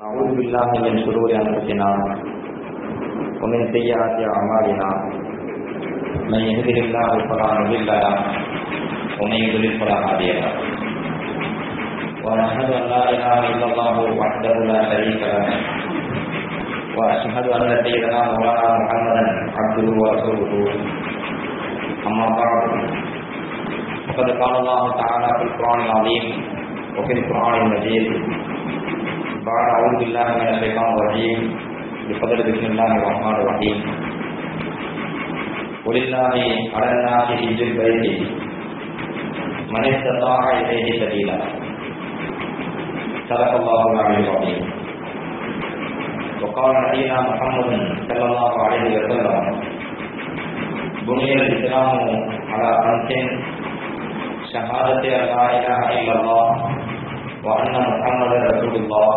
أعوذ بالله من شرور أنفسنا ومن سيئات أعمالنا من يهده الله فلا مضل له ومن يضلل فلا هادي له ونشهد أن لا إله إلا الله وحده لا شريك له وأشهد أن سيدنا مولانا محمدا عبده ورسوله أما بعد فقد قال الله تعالى في القرآن العظيم وفي القرآن المجيد بعد أعوذ بالله من الشيطان الرجيم بفضل بسم الله الرحمن الرحيم ولله على الناس حج البيت من استطاع إليه سبيلا صدق الله العلي العظيم وقال نبينا محمد صلى الله عليه وسلم بني الإسلام على خمس شهادة أن لا إله إلا الله وأن محمدا رسول الله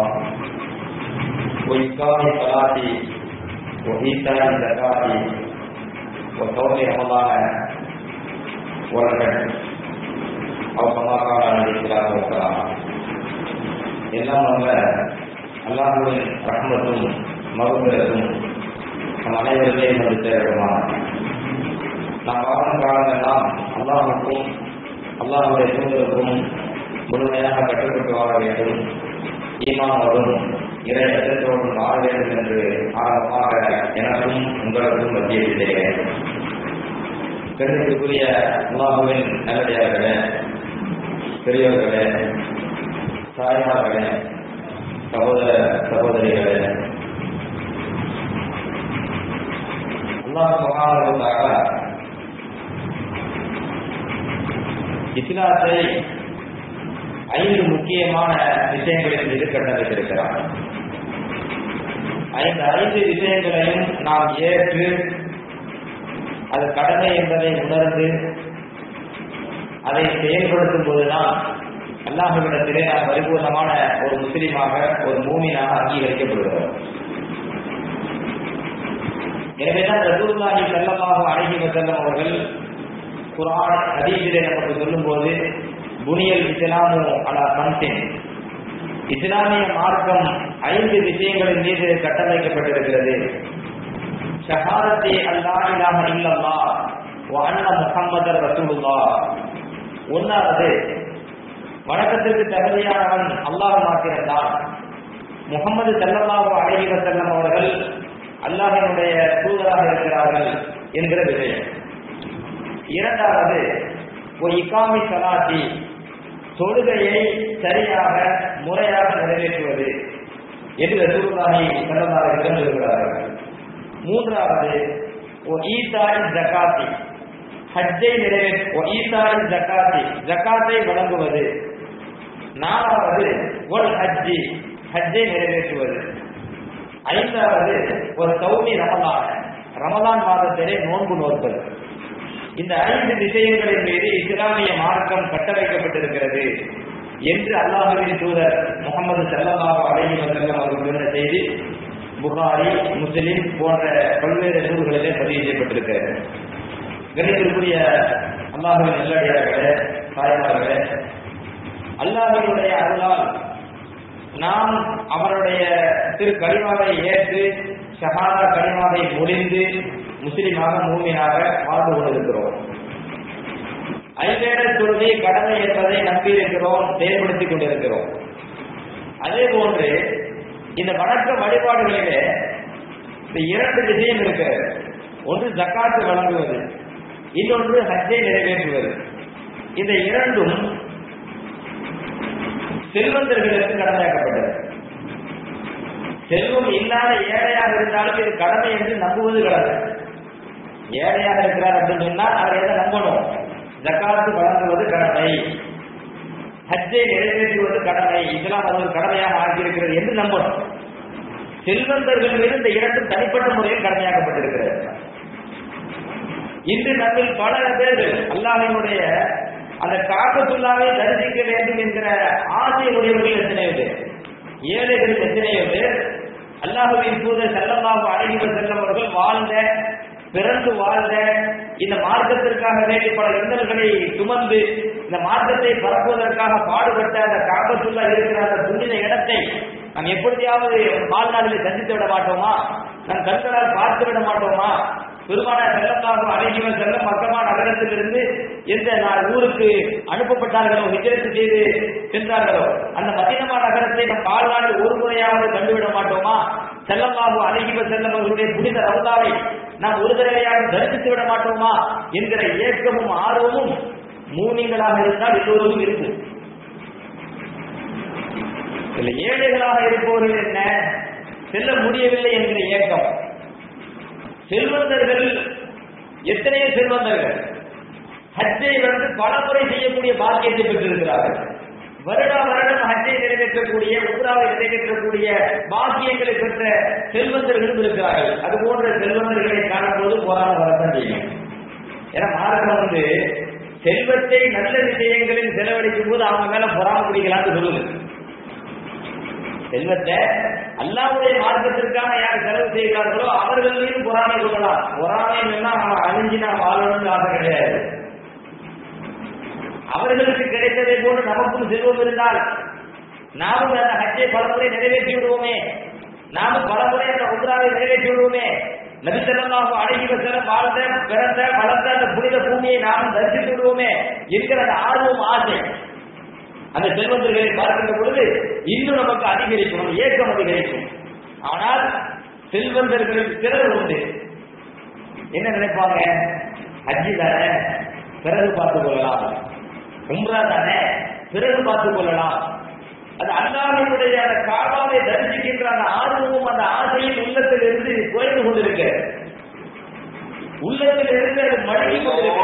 وإقام الصلاة وإيتاء الزكاة وصوم رمضان والحج أو كما قال عليه الصلاة والسلام எல்லாம் வல்ல அல்லாஹுவின் ரஹ்மத்தும் மகுபிரத்தும் நம் அனைவர்களையும் வந்து சேரணுமா நாம் வாழும் காலமெல்லாம் அல்லாஹுக்கும் அல்லாஹுடைய தூதருக்கும் முழுமையாக கட்டுப்பட்டு வாழ வேண்டும் ஈமானோடும் இறை அச்சத்தோடும் வாழ வேண்டும் என்று ஆரம்பமாக எனக்கும் உங்களுக்கும் வந்தியிருக்கிறேன் பெருமைக்குரிய அல்லாஹுவின் நல்லடியார்களே பெரியவர்களே தாய்மார்களே சகோதர சகோதரிகளே அல்லாஹ் மகானதாக இஸ்லாத்தை ஐந்து முக்கியமான விஷயங்களின் மீது கட்டமைத்திருக்கிறார் ஐந்து ஐந்து விஷயங்களையும் நாம் ஏற்று அது கடமை என்பதை உணர்ந்து அதை செயல்படுத்தும் போதுதான் அல்லாஹுவிடத்திலே நாம் பரிபூர்ணமான ஒரு முஸ்லீமாக ஒரு மூமியாக அங்கீகரிக்கப்படுகிறோம் எனவேதான் ரசூல்லாஹி செல்லமாக அழகி செல்லம் அவர்கள் குரான் ஹதீஸிலே நமக்கு சொல்லும்போது புனியல் இஸ்லாமு அலா கம்சின் இஸ்லாமிய மார்க்கம் ஐந்து விஷயங்களின் மீது கட்டமைக்கப்பட்டிருக்கிறது ஷஹாரத்தி அல்லா இலாஹ இல்லல்லா வ அன்ன முஹம்மதர் ரசூலுல்லா ஒன்றாவது வணக்கத்திற்கு தகுதியானவன் அல்லாஹ் மாத்திரம்தான் முகமது செல்லல்லாஹு அலைஹி வஸல்லம் அவர்கள் அல்லாஹினுடைய தூதராக இருக்கிறார்கள் என்கிற விஷயம் இரண்டாவது ஒரு இக்காமி சலாத்தி தொழுகையை சரியாக முறையாக நிறைவேற்றுவது என்று ரசூலுல்லாஹி ஸல்லல்லாஹு அலைஹி வஸல்லம் சொல்கிறார்கள் மூன்றாவது ஓ ஈசாய் ஜகாத்தி ஹஜ்ஜை நிறைவேற்று ஓ ஈசாய் ஜகாத்தி ஜகாத்தை வழங்குவது நாலாவது ஒல் ஹஜ்ஜி ஹஜ்ஜை நிறைவேற்றுவது ஐந்தாவது ஒரு சௌமி ரமலான் ரமலான் மாதத்திலே நோன்பு நோற்பது இந்த ஐந்து விஷயங்களின் மீது இஸ்லாமிய மார்க்கம் கட்டளைக்கப்பட்டிருக்கிறது என்று அல்லாஹுவின் தூதர் முகமது சல்லல்லாஹு அலைஹி வஸல்லம் அவர்கள் சொன்ன செய்தி புகாரி முஸ்லிம் போன்ற பல்வேறு நூல்களிலே பதிவு செய்யப்பட்டிருக்கிறது கணித்திற்குரிய அல்லாஹுவின் நல்லடியார்களே தாய்மார்களே அல்லாஹினுடைய அருளால் நாம் அவருடைய திரு கலிமாவை ஏற்று ஷஹாதா கலிமாவை முடிந்து முஸ்லிமாக மூமியாக வாழ்ந்து கொண்டிருக்கிறோம் ஐவேட தொழுகை கடமை என்பதை நம்பியிருக்கிறோம் செயல்படுத்திக் கொண்டிருக்கிறோம் அதே போன்று இந்த வணக்க வழிபாடுகளிலே இந்த இரண்டு விஷயம் இருக்கிறது ஒன்று ஜக்காத்து வழங்குவது இன்னொன்று ஹஜ்ஜை நிறைவேற்றுவது இந்த இரண்டும் செல்வந்தர்களுக்கு கடமையாக்கப்பட்டது செல்வம் இல்லாத ஏழையாக இருந்தாலும் இது கடமை என்று நம்புவது கடமை ஏழையாக இருக்கிறார் அப்படின்னு சொன்னா அவர் எதை நம்பணும் ஜக்காத்து வழங்குவது கடமை ஹஜ்ஜை நிறைவேற்றுவது கடமை இஸ்லாம் அது ஒரு கடமையாக ஆகியிருக்கிறது என்று நம்பணும் செல்வந்தர்கள் மீது இந்த இரண்டும் தனிப்பட்ட முறையில் கடமையாக்கப்பட்டிருக்கிறது இன்று நம்மில் பல பேர்கள் அல்லாஹினுடைய அந்த காக்கத்துள்ளாவை தரிசிக்க வேண்டும் என்கிற ஆசை உடையவர்கள் எத்தனையோ பேர் ஏழைகள் எத்தனையோ பேர் அல்லாஹுவின் தூதர் செல்லமாக அழகிவர் செல்லம் அவர்கள் வாழ்ந்த பிறந்து வாழ்ந்த இந்த மார்க்கத்திற்காக வேண்டி பல இன்னல்களை சுமந்து இந்த மார்க்கத்தை பரப்புவதற்காக பாடுபட்ட அந்த காபத்துள்ளா இருக்கிற அந்த புனித இடத்தை நாம் எப்பொழுதையாவது வாழ்நாளில் சந்தித்து விட மாட்டோமா நம் கண்களால் பார்த்து விட மாட்டோமா பெருமான செல்லத்தாகும் அழகிவன் செல்லம் மக்கமா நகரத்திலிருந்து எந்த நாள் ஊருக்கு அனுப்பப்பட்டார்களோ ஹிஜரத்து செய்து சென்றார்களோ அந்த மதினமா நகரத்தை நம் வாழ்நாளில் ஒரு முறையாவது கண்டுவிட மாட்டோமா செல்லமாகு அழகிவ செல்லம் அவர்களுடைய புனித ரவுதாவை நாம் ஒரு தடவையாக தரிசித்து விட மாட்டோமா என்கிற ஏக்கமும் ஆர்வமும் மூனிங்களாக இருந்தால் எல்லோருக்கும் இருக்கு இல்ல ஏழைகளாக இருப்பவர்கள் என்ன செல்ல முடியவில்லை என்கிற ஏக்கம் செல்வந்தர்கள் எத்தனையோ செல்வந்தர்கள் ஹஜ்ஜை வந்து பல முறை செய்யக்கூடிய பாக்கியத்தை பெற்றிருக்கிறார்கள் வருடா வருடம் ஹஜ்ஜை நிறைவேற்றக்கூடிய உத்ராவை நிறைவேற்றக்கூடிய பாக்கியங்களை பெற்ற செல்வந்தர்களும் இருக்கிறார்கள் அது போன்ற செல்வந்தர்களை காணும்போது போராட வரத்தான் செய்யும் ஏன்னா மார்க்கம் வந்து செல்வத்தை நல்ல விஷயங்களில் செலவழிக்கும் போது அவங்க மேல பொறாம பிடிக்கலாம்னு சொல்லுது செல்வத்தை அல்லாவுடைய மார்க்கத்திற்காக யார் செலவு செய்கிறார்களோ அவர்கள் மீது பொறாமை கொள்ளலாம் பொறாமை அவன் அழிஞ்சு நான் வாழணும்னு ஆசை கிடையாது அவர்களுக்கு கிடைத்ததை போன்று நமக்கும் செல்வம் இருந்தால் நாமும் அந்த ஹஜ்ஜை பலமுறை நிறைவேற்றி விடுவோமே நாமும் பலமுறை அந்த உத்ராவை நிறைவேற்றி விடுவோமே நபிசல்லாஹு அழகி வசலம் வாழ்ந்த பிறந்த வளர்ந்த அந்த புனித பூமியை நாமும் தரிசித்து விடுவோமே என்கிற அந்த ஆர்வம் ஆசை அந்த செல்வந்தர்களை பார்க்கின்ற பொழுது இன்னும் நமக்கு அதிகரிக்கும் ஏக்கம் அதிகரிக்கும் ஆனால் செல்வந்தர்களுக்கு சிறர் உண்டு என்ன நினைப்பாங்க ஹஜ்ஜி தானே பிறகு பார்த்துக் கொள்ளலாம் உம்ரா தானே பிறகு பார்த்துக் கொள்ளலாம் அது அல்லாஹினுடைய அந்த காபாவை தரிசிக்கின்ற அந்த ஆர்வமும் அந்த ஆசையும் உள்ளத்தில் இருந்து குறைந்து கொண்டிருக்க உள்ளத்தில் இருந்து அது மடங்கி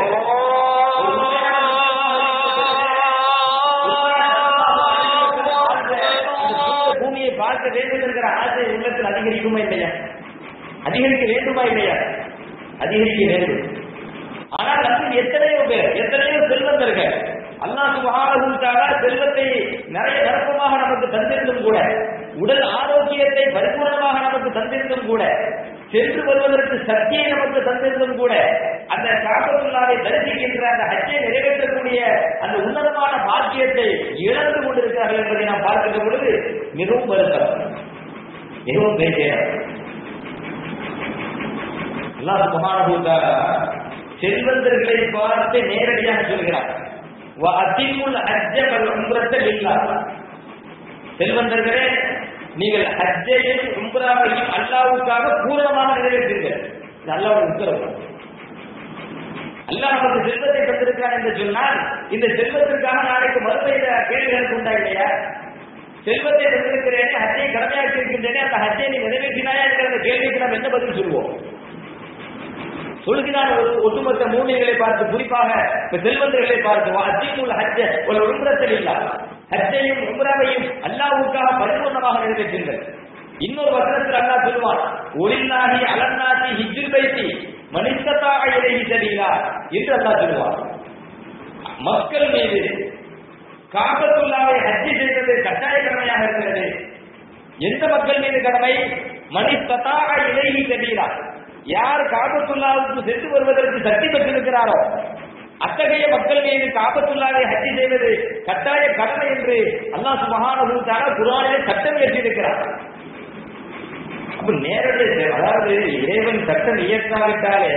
பூமியை பார்க்க வேண்டும் என்கிற ஆசை உள்ளத்தில் அதிகரிக்குமா இல்லையா அதிகரிக்க வேண்டுமா இல்லையா அதிகரிக்க வேண்டும் ஆனால் நம்ம எத்தனையோ பேர் எத்தனையோ செல்வந்தர்கள் அல்லாஹ் சுகாரகுத்தாரா செல்வத்தை நிறைய நற்பமாக நமக்கு தந்திருந்தும் கூட உடல் ஆரோக்கியத்தை பரிபூர்ணமாக நமக்கு தந்திருந்தும் கூட சென்று வருவதற்கு சக்தியை நமக்கு தந்திருந்தும் கூட அந்த காப்பத்துள்ளாரை தரிசிக்கின்ற அந்த ஹஜ்ஜை நிறைவேற்றக்கூடிய அந்த உன்னதமான பாக்கியத்தை இழந்து கொண்டிருக்கிறார்கள் என்பதை நாம் பார்க்கின்ற பொழுது மிகவும் வருத்தம் மிகவும் பேசுகிறேன் அல்லாஹ் சுகாரகுத்தாரா செல்வந்தர்களை பார்த்து நேரடியாக சொல்கிறார் அதிமுல் அஜ்ஜல் உம்ரத்தில் இல்லா செல்வந்தர்களே நீங்கள் ஹஜ்ஜையும் உம்ராவையும் அல்லாவுக்காக பூரணமாக நிறைவேற்றீர்கள் இது அல்லாவுடைய உத்தரவு அல்லாஹ் நமக்கு செல்வத்தை தந்திருக்கிறார் என்று சொன்னால் இந்த செல்வத்திற்காக நாளைக்கு மறுமையில கேள்விகளுக்கு உண்டா இல்லையா செல்வத்தை தந்திருக்கிறேனே ஹஜ்ஜை கடமையாக்கி இருக்கின்றேனே அந்த ஹஜ்ஜை நீ நிறைவேற்றினாயா என்கிற அந்த கேள்விக்கு நாம் என்ன பதில் சொல்லுவோம் சொல்கிறான் ஒரு ஒட்டுமொத்த மூலிகளை பார்த்து குறிப்பாக செல்வந்தர்களை பார்த்து அத்திமுல் ஹஜ்ஜ ஒரு உம்ரத்தில் இல்லா ஹஜ்ஜையும் உம்ராவையும் அல்லாவுக்காக பரிபூர்ணமாக நிறைவேற்றுங்கள் இன்னொரு வசனத்தில் அல்லாஹ் சொல்லுவான் ஒளிநாகி அலநாசி ஹிஜ்ஜில் வைத்தி மனிதத்தாக இறைவி தெரியுதா என்று அல்லாஹ் சொல்லுவான் மக்கள் மீது காபத்துல்லாவை ஹஜ்ஜி செய்வது கட்டாய கடமையாக இருக்கிறது எந்த மக்கள் மீது கடமை மனிதத்தாக இறைவி தெரியுதா யார் காபத்துல்லாவுக்கு சென்று வருவதற்கு சக்தி பெற்றிருக்கிறாரோ அத்தகைய மக்கள் மீது காபத்துல்லாவை ஹஜ்ஜி செய்வது கட்டாய கடமை என்று அல்லாஹ் சுபஹானஹு குரானிலே சட்டம் ஏற்றிருக்கிறார் அப்ப நேரடி அதாவது இறைவன் சட்டம் இயற்றாவிட்டாலே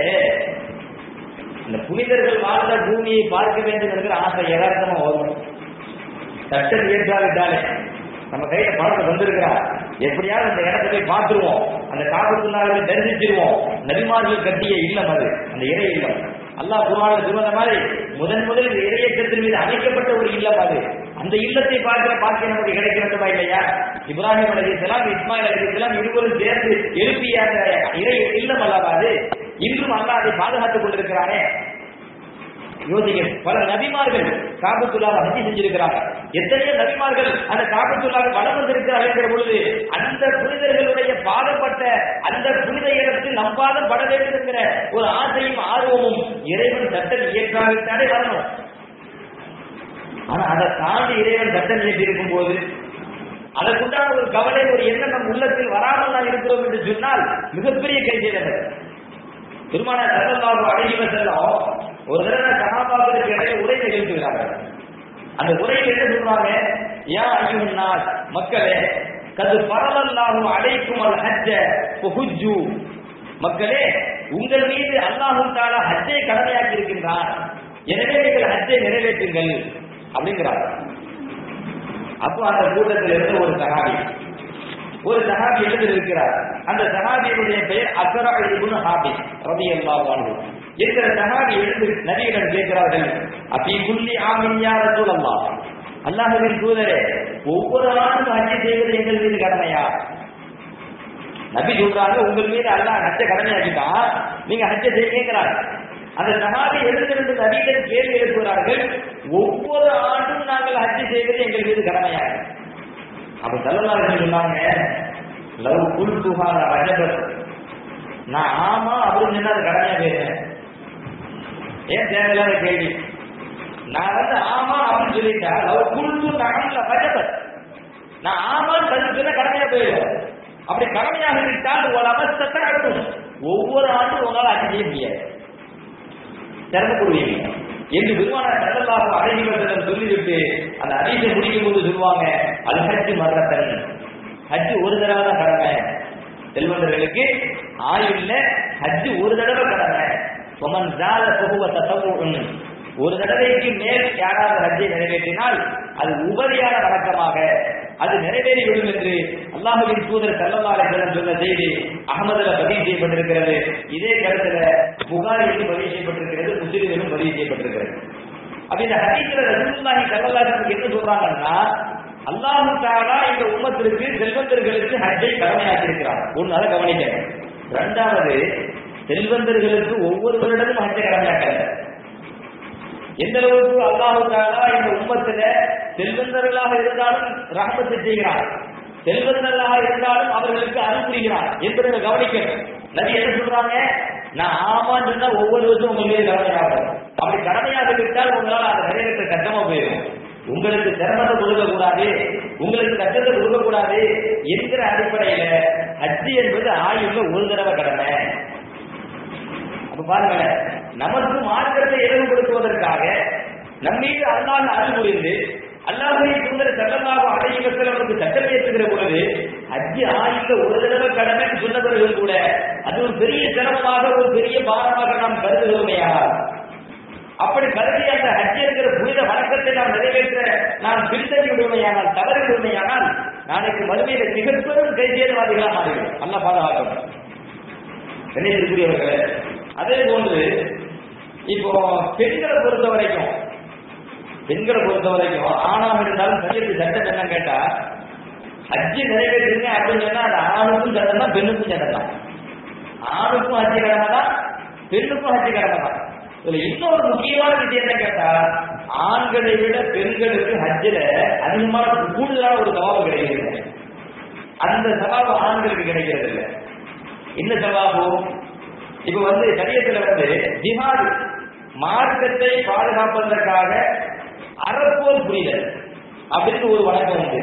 இந்த புனிதர்கள் வாழ்ந்த பூமியை பார்க்க வேண்டும் என்கிற ஆசை யதார்த்தமா வரும் சட்டம் இயற்றாவிட்டாலே நம்ம கையில பணத்தை வந்திருக்கிறார் எப்படியாவது அந்த இடத்த போய் பார்த்துருவோம் அந்த காபத்துள்ளாவை தரிசிச்சிருவோம் நபிமார்கள் கட்டிய இல்லம் அது அந்த இறை இல்லம் அல்லாஹ் குருவான சொல்வத மாதிரி முதன் முதல் இறையற்றத்தின் மீது அமைக்கப்பட்ட ஒரு இல்லம் அது அந்த இல்லத்தை பார்க்கிற பாக்கியம் நமக்கு கிடைக்க வேண்டுமா இல்லையா இப்ராஹிம் அலிஸ்லாம் இஸ்மாயில் அலிஸ்லாம் இருவரும் சேர்ந்து எழுப்பிய அந்த இறை இல்லம் அல்லவா அது இன்றும் அல்லாஹ் அதை பாதுகாத்துக் கொண்டிருக்கிறானே யோசிக்க பல நபிமார்கள் காபத்துள்ளாவை ஹஜ்ஜி செஞ்சிருக்கிறாங்க எத்தனையோ நபிமார்கள் அந்த காபத்துள்ளாவை வளம் வந்திருக்கிறார்கள் என்கிற பொழுது அந்த புனிதர்களுடைய பாதப்பட்ட அந்த புனித இடத்தில் நம் பாதம் பட வேண்டும் என்கிற ஒரு ஆசையும் ஆர்வமும் இறைவன் சட்டம் இயற்றாவிட்டாலே வரணும் ஆனா அதை தாண்டி இறைவன் சட்டம் இயற்றி இருக்கும் போது அதற்குண்டான ஒரு கவலை ஒரு எண்ணம் நம் உள்ளத்தில் வராமல் தான் இருக்கிறோம் என்று சொன்னால் மிகப்பெரிய கைதேதவர் திருமண சட்டமாக அழகிவ செல்லம் ஒரு தடவை சகாபாக்களுக்கு இடையே உரை நிகழ்த்துகிறார்கள் அந்த உரையில் என்ன சொல்றாங்க ஏன் ஐயோ நாள் மக்களே கது பரவல்லாஹு அலைக்கும் அல் ஹஜ்ஜ ஃபஹுஜ்ஜு மக்களே உங்கள் மீது அல்லாஹு தாலா ஹஜ்ஜை கடமையாக்கி இருக்கின்றார் எனவே நீங்கள் ஹஜ்ஜை நிறைவேற்றுங்கள் அப்படிங்கிறார் அப்போ அந்த கூட்டத்தில் இருந்து ஒரு சஹாபி ஒரு சஹாபி எழுதி இருக்கிறார் அந்த சஹாபியுடைய பெயர் அசரா இப்னு ஹாபிஸ் ரலியல்லாஹு அன்ஹு இருக்கிற சஹாபி எழுந்து நபியிடம் கேட்கிறார்கள் அப்பி குல்லி ஆமின் யா ரசூலல்லாஹ் அல்லாஹ்வின் தூதரே ஒவ்வொரு ஆண்டும் ஹஜ் செய்வது எங்கள் மீது கடமையா நபி சொல்றாங்க உங்கள் மீது அல்லாஹ் ஹஜ்ஜ கடமையாக்கிட்டான் நீங்க ஹஜ்ஜ செய்யுங்கிறாங்க அந்த சஹாபி எழுந்திருந்து நபியிடம் கேள்வி எழுப்புகிறார்கள் ஒவ்வொரு ஆண்டும் நாங்கள் ஹஜ் செய்வது எங்கள் மீது கடமையாக அப்ப சல்லல்லாஹு சொன்னாங்க லவ் குல்துஹா ரஜபத் நான் ஆமா அப்படின்னு சொன்னா அது கடமையா பேசுறேன் ஏன் தேவையில்லாத கேள்வி நான் வந்து ஆமா அப்படின்னு சொல்லிட்டா லவ் குல்து நகம்ல ரஜபத் நான் ஆமான்னு பதில் சொன்னா கடமையா போயிடும் அப்படி கடமையாக விட்டால் ஒரு அவஸ்தத்தை அட்டும் ஒவ்வொரு ஆண்டும் உங்களால் அது செய்ய முடியாது சிரமப்படுவீங்க என்று பெருமானார் சல்லல்லாஹு அலைஹி வஸல்லம் சொல்லிவிட்டு அந்த ஹதீஸை முடிக்கும் போது சொல்லுவாங்க அல் ஹஜ் மர்ரத்தன் ஹஜ் ஒரு தடவை தான் கடமை செல்வந்தர்களுக்கு ஆயுள்ல ஹஜ் ஒரு தடவை கடமை சொமன் ஜால சொகுவ தசவுன் ஒரு தடவைக்கு மேல் யாராவது ஹஜ்ஜை நிறைவேற்றினால் அது உபரியான வழக்கமாக அது நிறைவேறிவிடும் என்று அல்லாஹுவின் தூதர் சல்லல்லாஹு சொன்ன செய்தி அகமதுல பதிவு செய்யப்பட்டிருக்கிறது இதே கருத்துல புகாரிலும் பதிவு செய்யப்பட்டிருக்கிறது முஸ்லிமிலும் பதிவு செய்யப்பட்டிருக்கிறது அப்ப இந்த ஹதீஸ்ல ரசூலுல்லாஹி ஸல்லல்லாஹு என்ன சொல்றாங்கன்னா அல்லாஹு தஆலா இந்த உம்மத்திற்கு செல்வந்தர்களுக்கு ஹஜ்ஜை கடமையாக்கி இருக்கிறார் ஒன்னு அதை கவனிக்க இரண்டாவது செல்வந்தர்களுக்கு ஒவ்வொரு வருடமும் ஹஜ்ஜை கடமையாக்கல எந்த அளவுக்கு அல்லாஹு தாலா இந்த உம்மத்துல செல்வந்தர்களாக இருந்தாலும் ரஹமத்து செய்கிறார் செல்வந்தர்களாக இருந்தாலும் அவர்களுக்கு அருள் புரிகிறார் என்பதை கவனிக்கணும் நபி என்ன சொல்றாங்க நான் ஆமான்னு சொன்னா ஒவ்வொரு வருஷம் உங்களுக்கு கடமையாகும் அப்படி கடமையாக விட்டால் உங்களால் அந்த நிறைவேற்ற கஷ்டமா போயிடும் உங்களுக்கு சிரமத்தை கொடுக்க கூடாது உங்களுக்கு கஷ்டத்தை கொடுக்க கூடாது என்கிற அடிப்படையில ஹஜ்ஜி என்பது ஆயுள்ல ஒரு தடவை கடமை அப்ப பாருங்க நமக்கு மார்க்கத்தை இழவுபடுத்துவதற்காக நம்மீது அல்லாஹ் அருள் புரிந்து அல்லாஹுடைய சுந்தர சட்டமாக அடையுங்கள் அவருக்கு சட்டம் ஏற்றுகிற பொழுது அஜி ஆயுள்ள ஒரு தடவை கடமைன்னு சொன்னவர்கள் கூட அது ஒரு பெரிய சிரமமாக ஒரு பெரிய பாரமாக நாம் கருதுகிறோமையானால் அப்படி கருதி அந்த ஹஜ் என்கிற புனித வணக்கத்தை நாம் நிறைவேற்ற நாம் பின்தங்கி விடுமையானால் தவறி விடுமையானால் நாளைக்கு மறுமையில மிகப்பெரும் கைதேதவாதிகளாக மாறிவிடும் அல்ல பாதுகாக்கணும் கணேசத்துக்குரியவர்களே அதே போன்று இப்போ பெண்களை பொறுத்த வரைக்கும் பெண்களை பொறுத்த வரைக்கும் ஆணாக இருந்தாலும் சரியத்து சட்டம் என்ன கேட்டா ஹஜ்ஜி நிறைவேற்றுங்க அப்படின்னு சொன்னா அது ஆணுக்கும் சட்டம் தான் பெண்ணுக்கும் சட்டம் தான் ஆணுக்கும் ஹஜ்ஜி கடமை தான் பெண்ணுக்கும் ஹஜ்ஜி கடமை தான் இதுல இன்னொரு முக்கியமான விஷயம் என்ன கேட்டா ஆண்களை விட பெண்களுக்கு ஹஜ்ஜில அதிகமான கூடுதலான ஒரு சவாபம் கிடைக்கிறது அந்த சவாபம் ஆண்களுக்கு கிடைக்கிறது இல்லை என்ன சவாபம் இப்ப வந்து சரியத்துல வந்து ஜிஹாது மார்க்கத்தை பாதுகாப்பதற்காக அறப்போர் புரிதல் அப்படின்னு ஒரு வழக்கம் உண்டு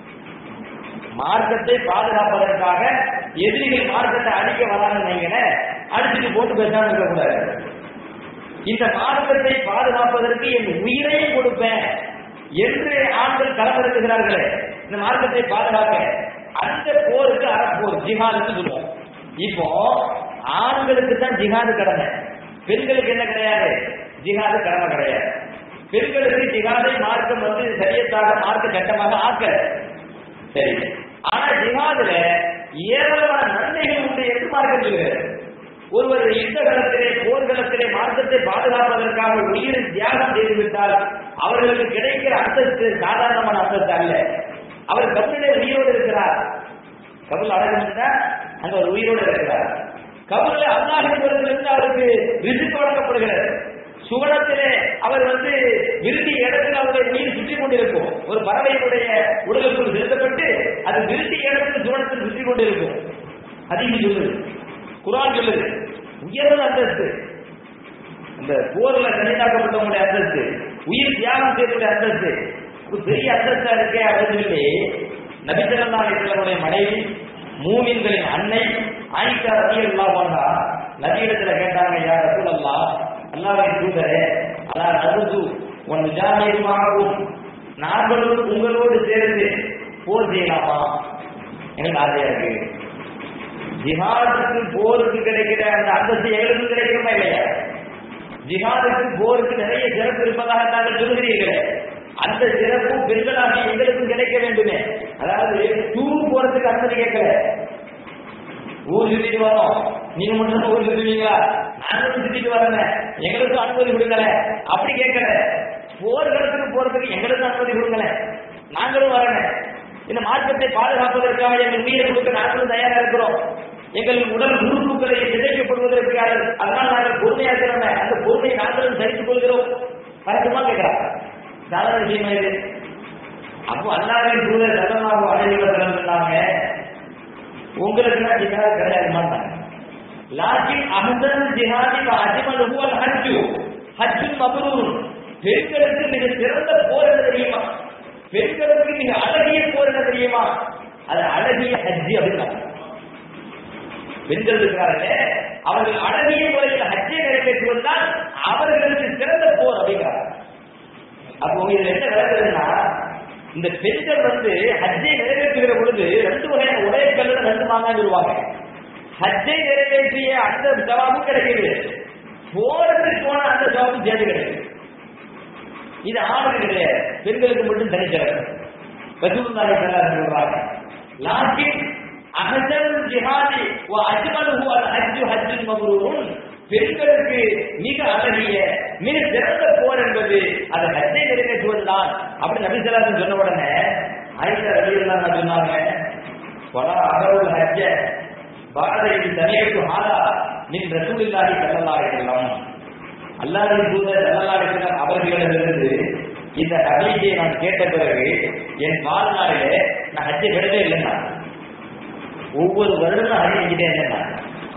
மார்க்கத்தை பாதுகாப்பதற்காக எதிரிகள் மார்க்கத்தை அழிக்க வராங்கன்னு அடிச்சுட்டு போட்டு பேசாம இருக்கக்கூடாது இந்த மார்க்கத்தை பாதுகாப்பதற்கு என் உயிரையும் கொடுப்பேன் என்று ஆண்கள் களமிறக்குகிறார்களே இந்த மார்க்கத்தை பாதுகாக்க அந்த போருக்கு அறப்போர் ஜிஹாதுன்னு சொல்லுவோம் இப்போ ஆண்களுக்கு தான் ஜிஹாது கடமை பெண்களுக்கு என்ன கிடையாது ஜிஹாது கடமை கிடையாது பெண்களுக்கு ஜிஹாதை மார்க்கம் வந்து சரியத்தாக மார்க்க சட்டமாக ஆக்க சரி ஆனா ஜிஹாதுல ஏராளமான நன்மைகள் உண்டு என்று மார்க்கம் சொல்கிறது ஒருவர் யுத்த களத்திலே போர்க்களத்திலே மார்க்கத்தை பாதுகாப்பதற்காக உயிரை தியாகம் செய்துவிட்டால் அவர்களுக்கு கிடைக்கிற அந்தஸ்து சாதாரணமான அந்தஸ்து அல்ல அவர் கபிலே உயிரோடு இருக்கிறார் கபில் அடக்கம் அங்க ஒரு உயிரோடு இருக்கிறார் கபூர்ல அல்லாஹிலிருந்து அவருக்கு ரிசுக்கு வழங்கப்படுகிறது சுவனத்திலே அவர் வந்து விருதி இடத்தில் அவருடைய உயிர் சுற்றி கொண்டிருக்கும் ஒரு பறவையினுடைய உடலுக்குள் செலுத்தப்பட்டு அது விருதி இடத்தில் சுவனத்தில் சுற்றி கொண்டிருக்கும் அதிகம் சொல்லுது குரான் சொல்லுது உயர்ந்த அந்தஸ்து அந்த போர்ல கணிதாக்கப்பட்டவங்களுடைய அந்தஸ்து உயிர் தியாகம் செய்யக்கூடிய அந்தஸ்து ஒரு பெரிய அந்தஸ்தா இருக்கே அப்படின்னு சொல்லி நபித்தரல்லா இஸ்லாமுடைய மனைவி மூமின்களின் அன்னை ஆயிஷா ரதி அல்லா போன்றா நபியிடத்துல கேட்டாங்க யார் ரசூல் அல்லா அல்லாவின் தூதரே அல்லா நபுது உன் ஜாமீர் மாகும் நாங்களும் உங்களோடு சேர்ந்து போர் செய்யலாமா எங்களுக்கு ஆசையா இருக்கு ஜிஹாதுக்கு போருக்கு கிடைக்கிற அந்த அந்தஸ்து எங்களுக்கு கிடைக்குமா இல்லையா ஜிஹாதுக்கு போருக்கு நிறைய சிறப்பு இருப்பதாக தாங்கள் சொல்கிறீர்களே அந்த சிறப்பு பெண்களாக எங்களுக்கும் கிடைக்க வேண்டுமே அதாவது டூர் போறதுக்கு அனுமதி கேட்கல ஊர் சுத்திட்டு வரோம் நீங்க மட்டும் ஊர் சுத்துவீங்களா நாங்களும் சுத்திட்டு வரல எங்களுக்கும் அனுமதி கொடுக்கல அப்படி கேட்கல போர்களுக்கு போறதுக்கு எங்களுக்கும் அனுமதி கொடுக்கல நாங்களும் வரல இந்த மார்க்கத்தை பாதுகாப்பதற்காக எங்கள் உயிரை கொடுக்க நாங்களும் தயாரா இருக்கிறோம் எங்கள் உடல் உறுப்புகளை சிதைக்கப்படுவதற்காக அதனால் நாங்கள் பொறுமையா இருக்கிறோம் அந்த பொறுமையை நாங்களும் சரித்துக் கொள்கிறோம் பழக்கமா கேட்கிறார் சாதாரண விஷயமா இது அப்போ அல்லாவின் தூதர் சதமாக அடைவதில் சொன்னாங்க உங்களுக்கு ஜிஹாத் கிடையாது மாட்டாங்க லாக்கின் அஹ்தன் ஜிஹாதி அஜ்மல் ஹுவல் ஹஜ்ஜு ஹஜ்ஜுன் மப்ரூர் பெண்களுக்கு மிக சிறந்த போர் என்ன தெரியுமா பெண்களுக்கு மிக அழகிய போர் என்ன தெரியுமா அது அழகிய ஹஜ்ஜி அப்படின்னா பெண்கள் இருக்கிறார்களே அவர்கள் அழகிய முறையில் ஹஜ்ஜை நிறைவேற்றுவதுதான் அவர்களுக்கு சிறந்த போர் அப்படிங்கிறார் அப்போ இதுல என்ன நடக்குதுன்னா இந்த பெண்கள் வந்து ஹஜ்ஜை நிறைவேற்றுகிற பொழுது ரெண்டு வகையான ஒரே கல்லுல ரெண்டு மாங்காய் சொல்லுவாங்க ஹஜ்ஜை நிறைவேற்றிய அந்த ஜவாபும் கிடைக்குது போறதுக்கு போன அந்த ஜவாபும் சேர்ந்து கிடைக்குது இது ஆணுக்கு கிடையாது பெண்களுக்கு மட்டும் தனிச்சிறப்பு ரசூலுல்லாஹி ஸல்லல்லாஹு அலைஹி சொல்றாங்க லாக்கின் அஹஜல் ஜிஹாதி வ அஜ்மலுஹு அல் ஹஜ்ஜு ஹஜ்ஜுன் மப்ரூருன் பெண்களுக்கு மிக அழகிய மிக சிறந்த போர் என்பது அது ஹஜ்ஜை நிறைவேற்றுவதுதான் அப்படி நபி ஸல்லல்லாஹு சொன்ன உடனே ஆயிஷா ரலியல்லாஹு அன்ஹா சொன்னாங்க வலா அகருல் ஹஜ்ஜ பாரதி தனியத்து ஹாலா மின் ரசூலுல்லாஹி ஸல்லல்லாஹு அலைஹி வஸல்லம் அல்லாஹ்வின் தூதர் ஸல்லல்லாஹு அலைஹி வஸல்லம் அவர்களிடமிருந்து இந்த ஹதீஸை நான் கேட்ட பிறகு என் வாழ்நாளிலே நான் ஹஜ்ஜை விடவே இல்லைன்னா ஒவ்வொரு வருடமும் ஹஜ் செஞ்சுட்டே இருந்தேன்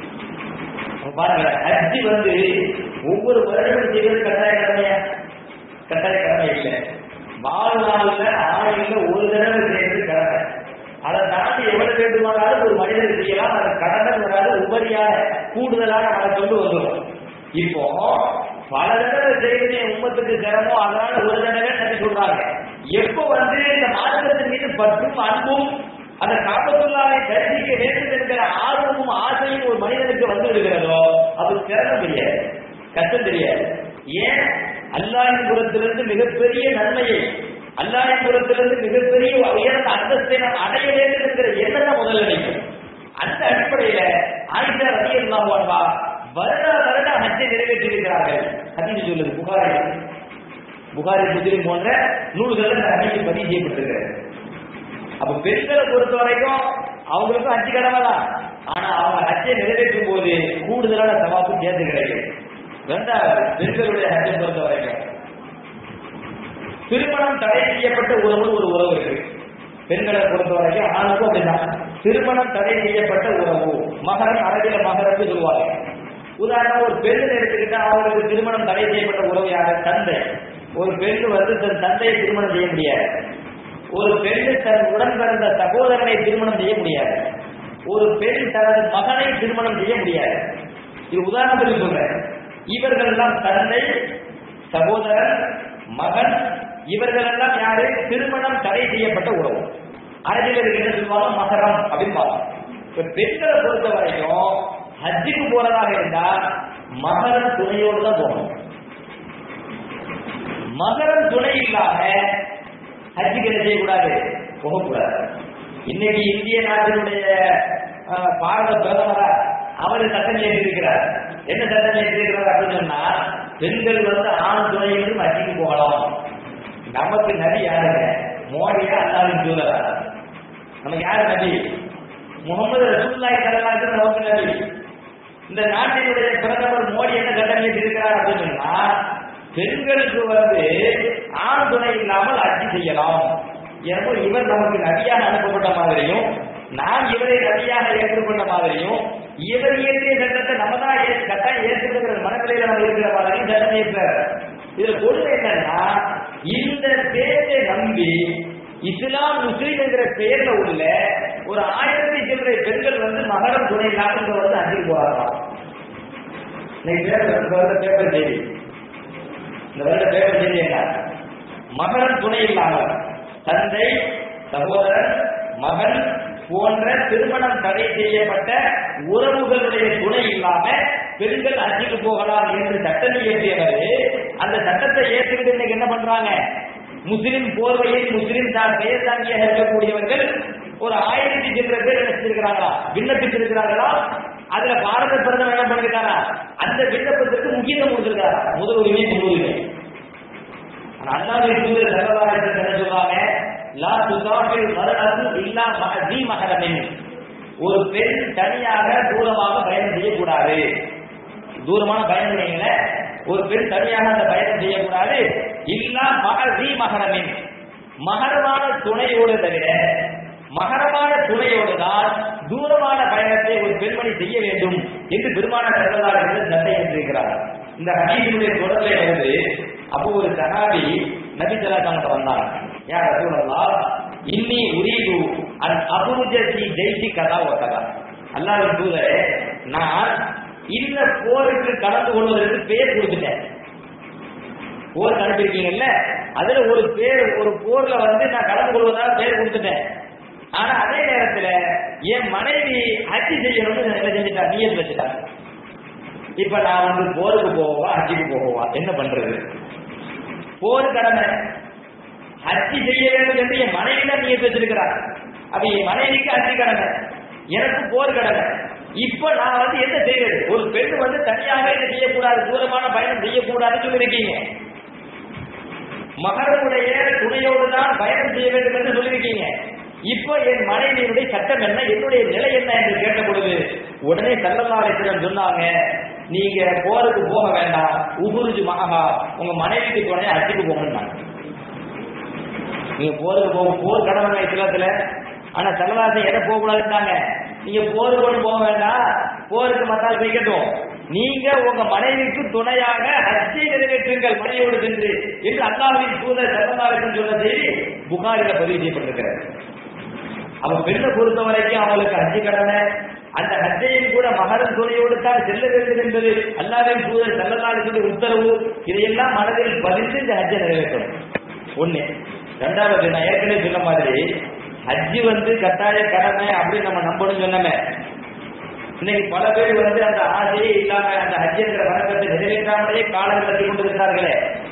பாருங்க ஹஜ்ஜி வந்து ஒவ்வொரு வருடமும் செய்வது கட்டாய கடமையா கட்டாய கடமை இல்லை வாழ்நாள்ல ஆணையில ஒரு தடவை செய்யறது கடமை அதை தாண்டி எவ்வளவு வேண்டுமானாலும் ஒரு மனிதர் செய்யலாம் அது கடமை வராது உபரியாக கூடுதலாக அதை கொண்டு வந்துடும் இப்போ பல தடவை செய்வது என் உம்மத்துக்கு சிரமம் அதனால ஒரு தடவை நம்பி சொல்றாங்க எப்போ வந்து இந்த மார்க்கத்தின் மீது பற்றும் அன்பும் அந்த காப்பத்துள்ளாவை தரிசிக்க வேண்டும் என்கிற ஆர்வமும் ஆசையும் ஒரு மனிதனுக்கு வந்து விடுகிறதோ அது சிரமம் தெரியாது கஷ்டம் தெரியாது ஏன் அல்லாஹின் புறத்திலிருந்து மிகப்பெரிய நன்மையை அல்லாஹின் புறத்திலிருந்து மிகப்பெரிய உயர்ந்த அந்தஸ்தை நாம் அடைய வேண்டும் என்கிற எண்ணம் தான் முதல்ல நினைக்கும் அந்த அடிப்படையில ஆயிஷா ரவி அல்லாஹா வருடா வருடா ஹஜ்ஜை நிறைவேற்றியிருக்கிறார்கள் ஹதீஸ் சொல்லுது புகாரி புகாரி முஸ்லிம் போன்ற நூல்கள் இந்த ஹதீஸ் பதிவு செய்யப்பட்டிருக்கிறது அப்ப பெண்களை பொறுத்த வரைக்கும் அவங்களுக்கும் ஹஜ்ஜி கடமை தான் ஆனா அவங்க ஹஜ்ஜை நிறைவேற்றும் போது கூடுதலான சவாப்பும் சேர்ந்து கிடைக்கும் ரெண்டாவது பெண்களுடைய ஹஜ்ஜை பொறுத்த வரைக்கும் திருமணம் தடை செய்யப்பட்ட உறவு ஒரு உறவு இருக்கு பெண்களை பொறுத்த வரைக்கும் ஆணுக்கும் அப்படிதான் திருமணம் தடை செய்யப்பட்ட உறவு மகரம் அரபில மகரம்னு சொல்லுவாங்க உதாரணம் ஒரு பெண்ணை எடுத்துக்கிட்டா அவங்களுக்கு திருமணம் தடை செய்யப்பட்ட உறவு யாரு தந்தை ஒரு பெண் வந்து தன் தந்தையை திருமணம் செய்ய முடியாது ஒரு பெண் தன் உடன் பிறந்த சகோதரனை திருமணம் செய்ய முடியாது ஒரு பெண் தனது மகனை திருமணம் செய்ய முடியாது இது உதாரணத்துக்கு சொல்றேன் இவர்கள் எல்லாம் தந்தை சகோதரன் மகன் இவர்கள் எல்லாம் யாரு திருமணம் தடை செய்யப்பட்ட உறவு அரபியல் என்ன சொல்லுவாங்க மகரம் அப்படின்னு இப்ப பெண்களை பொறுத்த வரைக்கும் ஹஜ்ஜுக்கு போறதாக இருந்தா மகரம் துணையோடு தான் போகணும் மகரம் துணை இல்லாம ஹஜ்ஜுக்கு என்ன செய்யக்கூடாது போகக்கூடாது இன்னைக்கு இந்திய நாட்டினுடைய அஹ், பாரத பிரதமரா அவர் சட்டம் ஏற்றிருக்கிறார் என்ன சட்டம் ஏற்றிருக்கிறார் அப்படின்னு சொன்னா பெண்கள் வந்து ஆண் துணையிலும் ஹஜ்ஜுக்கு போகலாம் நமக்கு நபி யாருங்க மோடியா அல்லாவின் தூதரா நமக்கு யாரு நபி முகமது ரசூல்லாய் சல்லாத்து நமக்கு நபி இந்த நாட்டினுடைய பிரதமர் மோடி என்ன சட்டம் ஏற்றிருக்கிறார் அப்படின்னு சொன்னா பெண்களுக்கு வந்து ஆண் துணை இல்லாமல் அட்சி செய்யலாம் எனவே இவர் நமக்கு நபியாக அனுப்பப்பட்ட மாதிரியும் நாம் இவரை நபியாக ஏற்றுக்கொண்ட மாதிரியும் இவர் இயற்றிய சட்டத்தை நம்ம தான் ஏ- கட்டாயம் ஏற்றுக்கிற மனநிலையில நம்ம இருக்கிற மாதிரியும் சட்டம் ஏற்றார் இதுல கொடுமை என்னன்னா இந்த பேரை நம்பி இஸ்லாம் முஸ்லீம் என்கிற பெயர்ல உள்ள ஒரு ஆயிரத்தி சில்லறை பெண்கள் வந்து மகரம் துணை இல்லாமல் வந்து அஞ்சு போறாங்க இன்னைக்கு பேப்பர் இந்த வருட பேப்பர் செய்தி இந்த வருட பேப்பர் செய்தி என்ன மகரம் துணை இல்லாமல் தந்தை சகோதரன் மகன் போன்ற திருமணம் தடை செய்யப்பட்ட உறவுகளுடைய துணை இல்லாம பெண்கள் ஹஜ்ஜுக்கு போகலாம் என்று சட்டம் இயற்றியவர் அந்த சட்டத்தை ஏற்றுக்கிட்டு இன்னைக்கு என்ன பண்றாங்க முஸ்லிம் போர்வையில் முஸ்லிம் தான் பெயர் தாங்கியாக இருக்கக்கூடியவர்கள் ஒரு ஆயிரத்தி சில்லற பேர் நினைச்சிருக்கிறாங்களா விண்ணப்பிச்சிருக்கிறார்களா அதுல பாரத பிரதமர் என்ன பண்ணிருக்காரா அந்த விண்ணப்பத்திற்கு முக்கியத்துவம் கொடுத்திருக்காரா முதல் உரிமை முன்னுரிமை ஆனா அல்லாஹ்வின் தூதர் ஸல்லல்லாஹு அலைஹி வஸல்லம் என்ன சொல்றாங்க லா துசாஃபிர் மர்அத்து இல்லா மஹதி மஹரமின் ஒரு பெண் தனியாக தூரமாக பயணம் செய்யக்கூடாது தூரமான பயணம் செய்யுங்கள ஒரு பெண் தனியாக அந்த பயணம் செய்யக்கூடாது இல்லா மஹதி மஹரமின் மகரமான துணையோடு தவிர மகரமான துணையோடு தான் தூரமான பயணத்தை ஒரு பெண்மணி செய்ய வேண்டும் என்று பெருமான கருதாளர்கள் சட்டை என்றிருக்கிறார் இந்த ஹதீஸினுடைய தொடர்பை வந்து அப்போ ஒரு சஹாபி நபி சலாசமத்தை வந்தாங்க யார் ரசூலல்லா இன்னி உரீது அன் அபுஜதி ஜெயிச்சி கதா ஒத்தகா அல்லாஹ் தூதரே நான் இந்த போருக்கு கலந்து கொள்வதற்கு பேர் கொடுத்துட்டேன் போர் அனுப்பியிருக்கீங்கல்ல அதுல ஒரு பேர் ஒரு போர்ல வந்து நான் கலந்து கொள்வதாக பேர் கொடுத்துட்டேன் ஆனா அதே நேரத்துல என் மனைவி ஹஜ்ஜி செய்யணும்னு என்ன செஞ்சுட்டா நீயத் வச்சுட்டா இப்ப நான் வந்து போருக்கு போகவா ஹஜ்ஜிக்கு போகவா என்ன பண்றது போர் கடமை ஹஜ்ஜி செய்ய வேண்டும் என்று என் மனைவி தான் நீயத் வச்சிருக்கிறார் அப்ப என் மனைவிக்கு ஹஜ்ஜி கடமை எனக்கு போர் கடமை இப்ப நான் வந்து என்ன செய்யறது ஒரு பெண் வந்து தனியாக என்ன செய்யக்கூடாது தூரமான பயணம் செய்யக்கூடாதுன்னு சொல்லியிருக்கீங்க மகனுடைய துணையோடு தான் பயணம் செய்ய வேண்டும் என்று சொல்லியிருக்கீங்க இப்போ என் மனைவியினுடைய சட்டம் என்ன என்னுடைய நிலை என்ன என்று கேட்ட பொழுது உடனே சல்லல்லாஹிடம் சொன்னாங்க நீங்க போருக்கு போக வேண்டாம் உபுருஜு மகா உங்க மனைவிக்கு துணையை அடிச்சுட்டு போங்கன்னாங்க நீங்க போருக்கு போக போர் கடமை இஸ்லாத்துல ஆனா சல்லல்லாஹி எதை போக கூடாதுட்டாங்க நீங்க போருக்கு கொண்டு போக வேண்டாம் போருக்கு மத்தால் வைக்கட்டும் நீங்க உங்க மனைவிக்கு துணையாக ஹஜ்ஜை நிறைவேற்றுங்கள் மனைவியோடு சென்று என்று அல்லாஹ்வின் தூதர் சல்லல்லாஹு சொன்ன செய்தி புகாரில பதிவு செய்யப்பட்டிருக்கிறது அவ பெண்ணை பொறுத்த வரைக்கும் அவளுக்கு ஹஜ்ஜி கடமை அந்த ஹஜ்ஜையும் கூட மகரன் துணையோடு தான் செல்ல வேண்டும் என்பது அல்லாவின் தூதர் செல்லலாளுக்கு உத்தரவு இதையெல்லாம் மனதில் பதிந்து இந்த ஹஜ்ஜை நிறைவேற்றணும் ஒண்ணு ரெண்டாவது நான் ஏற்கனவே சொன்ன மாதிரி ஹஜ்ஜி வந்து கட்டாய கடமை அப்படின்னு நம்ம நம்பணும் சொன்னமே இன்னைக்கு பல பேர் வந்து அந்த ஆசையே இல்லாம அந்த ஹஜ் என்கிற வணக்கத்தை நிறைவேற்றாமலே காலம் நடத்தி கொண்டிருக்கிறார்களே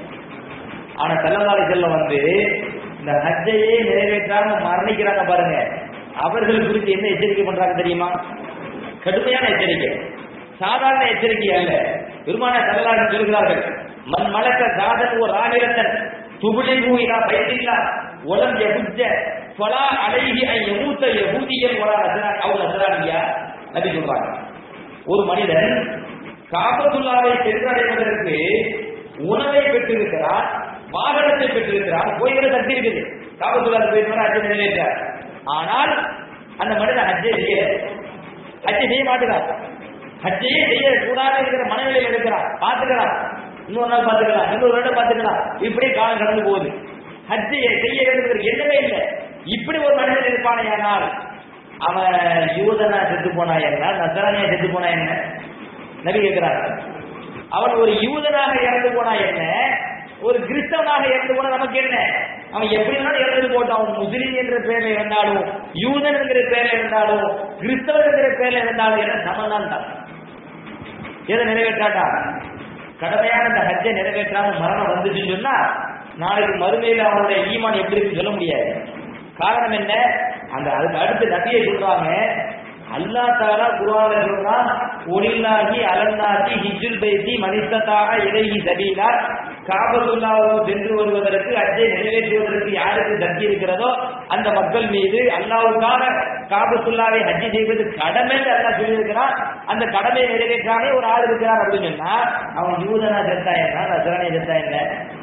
ஆனா செல்லலாறு செல்லம் வந்து இந்த ஹஜ்ஜையே நிறைவேற்றாம மரணிக்கிறாங்க பாருங்க அவர்கள் குறித்து என்ன எச்சரிக்கை பண்றாங்க தெரியுமா கடுமையான எச்சரிக்கை சாதாரண எச்சரிக்கை அல்ல பெருமான செல்லலாறு சொல்கிறார்கள் மண் மலக்க சாதன் ஒரு ஆயிரத்தன் துபிழிவு இலா பைத்தில்லா உலம் எகுஜ ஃபலா அலைஹி ஐ யமூத்த யஹூதியன் வலா நசரான் அவ் நசரானியா நபி சொல்றாங்க ஒரு மனிதன் காபத்துல்லாவை சென்றடைவதற்கு உணவை பெற்றிருக்கிறார் வாகனத்தை பெற்றிருக்கிறார் போய்கிற சக்தி இருக்குது காபத்துல்லாவை போயிருந்தார் ஹஜ்ஜை நிறைவேற்றார் ஆனால் அந்த மனிதன் ஹஜ்ஜை செய்ய ஹஜ்ஜை செய்ய மாட்டுகிறார் ஹஜ்ஜையே செய்ய கூடாது இருக்கிற மனநிலையில் இருக்கிறார் பார்த்துக்கிறார் இன்னொரு நாள் பார்த்துக்கலாம் இன்னொரு வருடம் பார்த்துக்கலாம் இப்படி காலம் கடந்து போகுது ஹஜ்ஜையை செய்ய வேண்டும் எண்ணமே இல்லை இப்படி ஒரு மனிதன் இருப்பானேயானால் அவன் யூதனா செத்து போனா என்ன நசரானியா செத்து போனா என்ன நபி கேட்கிறார் அவன் ஒரு யூதனாக இறந்து போனா என்ன ஒரு கிறிஸ்தவனாக இறந்து போனா நமக்கு என்ன அவன் எப்படி வேணாலும் இறந்து போட்டான் அவன் முஸ்லீம் என்ற பேர்ல இருந்தாலும் யூதன் என்கிற பேர்ல இருந்தாலும் கிறிஸ்தவன் என்கிற பேர்ல இருந்தாலும் என்ன சமந்தான் தான் எதை நிறைவேற்றாட்டா கடமையான இந்த ஹஜ்ஜை நிறைவேற்றாம மரணம் வந்துச்சுன்னு சொன்னா நாளைக்கு மறுமையில் அவனுடைய ஈமான் எப்படி இருக்குன்னு சொல்ல முடியாது காரணம் என்ன அந்த அதுக்கு அடுத்து நபியை சொல்றாங்க அல்லா தாலா குருவான சொல்றா ஒளில்லாகி அலந்தாகி ஹிஜுல் பைத்தி மனிதத்தாக இறைகி சபீலா காபத்துல்லாவோ சென்று வருவதற்கு அஜை நிறைவேற்றுவதற்கு யாருக்கு சக்தி இருக்கிறதோ அந்த மக்கள் மீது அல்லாவுக்காக காபத்துல்லாவை ஹஜ்ஜி செய்வது கடமை அல்லா சொல்லியிருக்கிறான் அந்த கடமையை நிறைவேற்றாமே ஒரு ஆள் இருக்கிறார் அப்படின்னு சொன்னா அவன் யூதனா செத்தா என்ன நசரானே செத்தா என்ன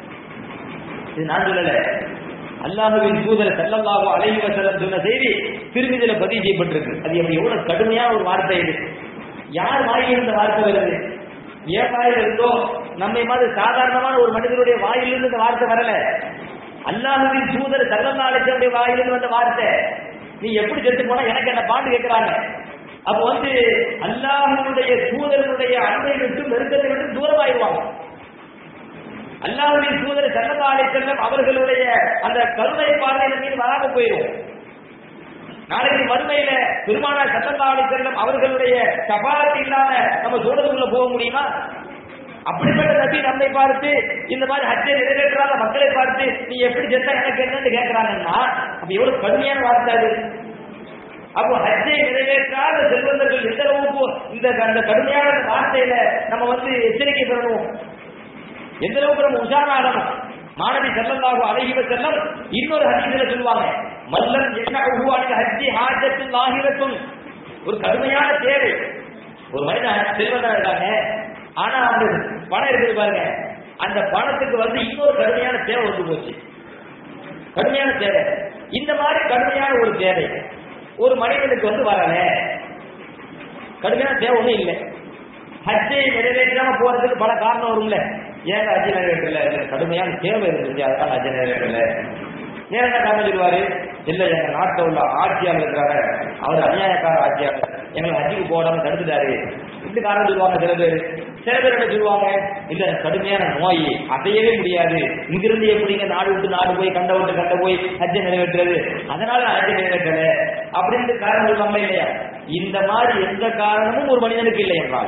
இது நான் சொல்லல அல்லாஹுவின் தூதர் செல்லல்லாஹோ அலைஹி வஸல்லம் சொன்ன செய்தி திருமதியில பதிவு செய்யப்பட்டிருக்கு அது எப்படி எவ்வளவு கடுமையான ஒரு வார்த்தை இது யார் வாயில் இந்த வார்த்தை வருது ஏன் வாயில் இருந்தோ நம்மை மாதிரி சாதாரணமான ஒரு மனிதனுடைய வாயிலிருந்து இந்த வார்த்தை வரல அல்லாஹுவின் தூதர் செல்லல்லா அலைஹி வாயிலிருந்து வந்த வார்த்தை நீ எப்படி செத்து போனா எனக்கு என்ன பாட்டு கேட்கிறாங்க அப்ப வந்து அல்லாஹுடைய தூதருடைய அன்பை விட்டு நெருக்கத்தை விட்டு தூரமாயிருவாங்க அல்லாஹுடைய தூதர் சல்லல்லாஹு செல்லம் அவர்களுடைய அந்த கருணை பார்வையின் மீது வராம போயிடும் நாளைக்கு மறுமையில பெருமானார் சத்தந்தாவளி செல்லம் அவர்களுடைய சபாரத்து இல்லாம நம்ம சூழலுக்குள்ள போக முடியுமா அப்படிப்பட்ட நபி நம்மை பார்த்து இந்த மாதிரி ஹஜ்ஜை நிறைவேற்றாத மக்களை பார்த்து நீ எப்படி செத்தா எனக்கு என்னன்னு கேட்கிறாங்கன்னா அப்ப எவ்வளவு கடுமையான வார்த்தை அது அப்போ ஹஜ்ஜை நிறைவேற்றாத செல்வந்தர்கள் எந்த அளவுக்கு இந்த அந்த கடுமையான வார்த்தையில நம்ம வந்து எச்சரிக்கை பெறணும் எந்த அளவுக்கு நம்ம உஷாராகணும் மாணவி செல்லல்லாகும் அழகிவ செல்லம் இன்னொரு ஹஜ்ஜில சொல்லுவாங்க மல்லன் என்ன உருவாக்க ஹஜ்ஜி ஹாஜத்தும் ஆகிரத்தும் ஒரு கடுமையான தேவை ஒரு மனிதன் செல்வந்தா இருக்காங்க ஆனா அந்த பணம் இருக்குது பாருங்க அந்த பணத்துக்கு வந்து இன்னொரு கடுமையான தேவை வந்து போச்சு கடுமையான தேவை இந்த மாதிரி கடுமையான ஒரு தேவை ஒரு மனிதனுக்கு வந்து வரல கடுமையான தேவை ஒண்ணும் இல்லை ஹஜ்ஜை நிறைவேற்றாம போறதுக்கு பல காரணம் வரும்ல ஏன் ஹஜ்ஜை நிறைவேற்றல கடுமையான தேவை இருந்துச்சு அதனால ஹஜ்ஜை நிறைவேற்றல ஏன் என்ன காரணம் சொல்லுவாரு இல்ல எங்க நாட்டில் உள்ள ஆட்சியாளர் இருக்கிறாரு அவர் அநியாயக்கார ஆட்சியாளர் எங்களை ஹஜ்ஜுக்கு போடாம தடுத்துட்டாரு இந்த காரணம் சொல்லுவாங்க சில பேர் சில பேர் என்ன சொல்லுவாங்க இல்ல எனக்கு கடுமையான நோய் அசையவே முடியாது இங்கிருந்து எப்படிங்க நாடு விட்டு நாடு போய் கண்ட விட்டு கண்ட போய் ஹஜ்ஜை நிறைவேற்றுறது அதனால நான் ஹஜ்ஜை நிறைவேற்றல அப்படின்னு காரணம் சொல்லுவாங்க இல்லையா இந்த மாதிரி எந்த காரணமும் ஒரு மனிதனுக்கு இல்லை என்றால்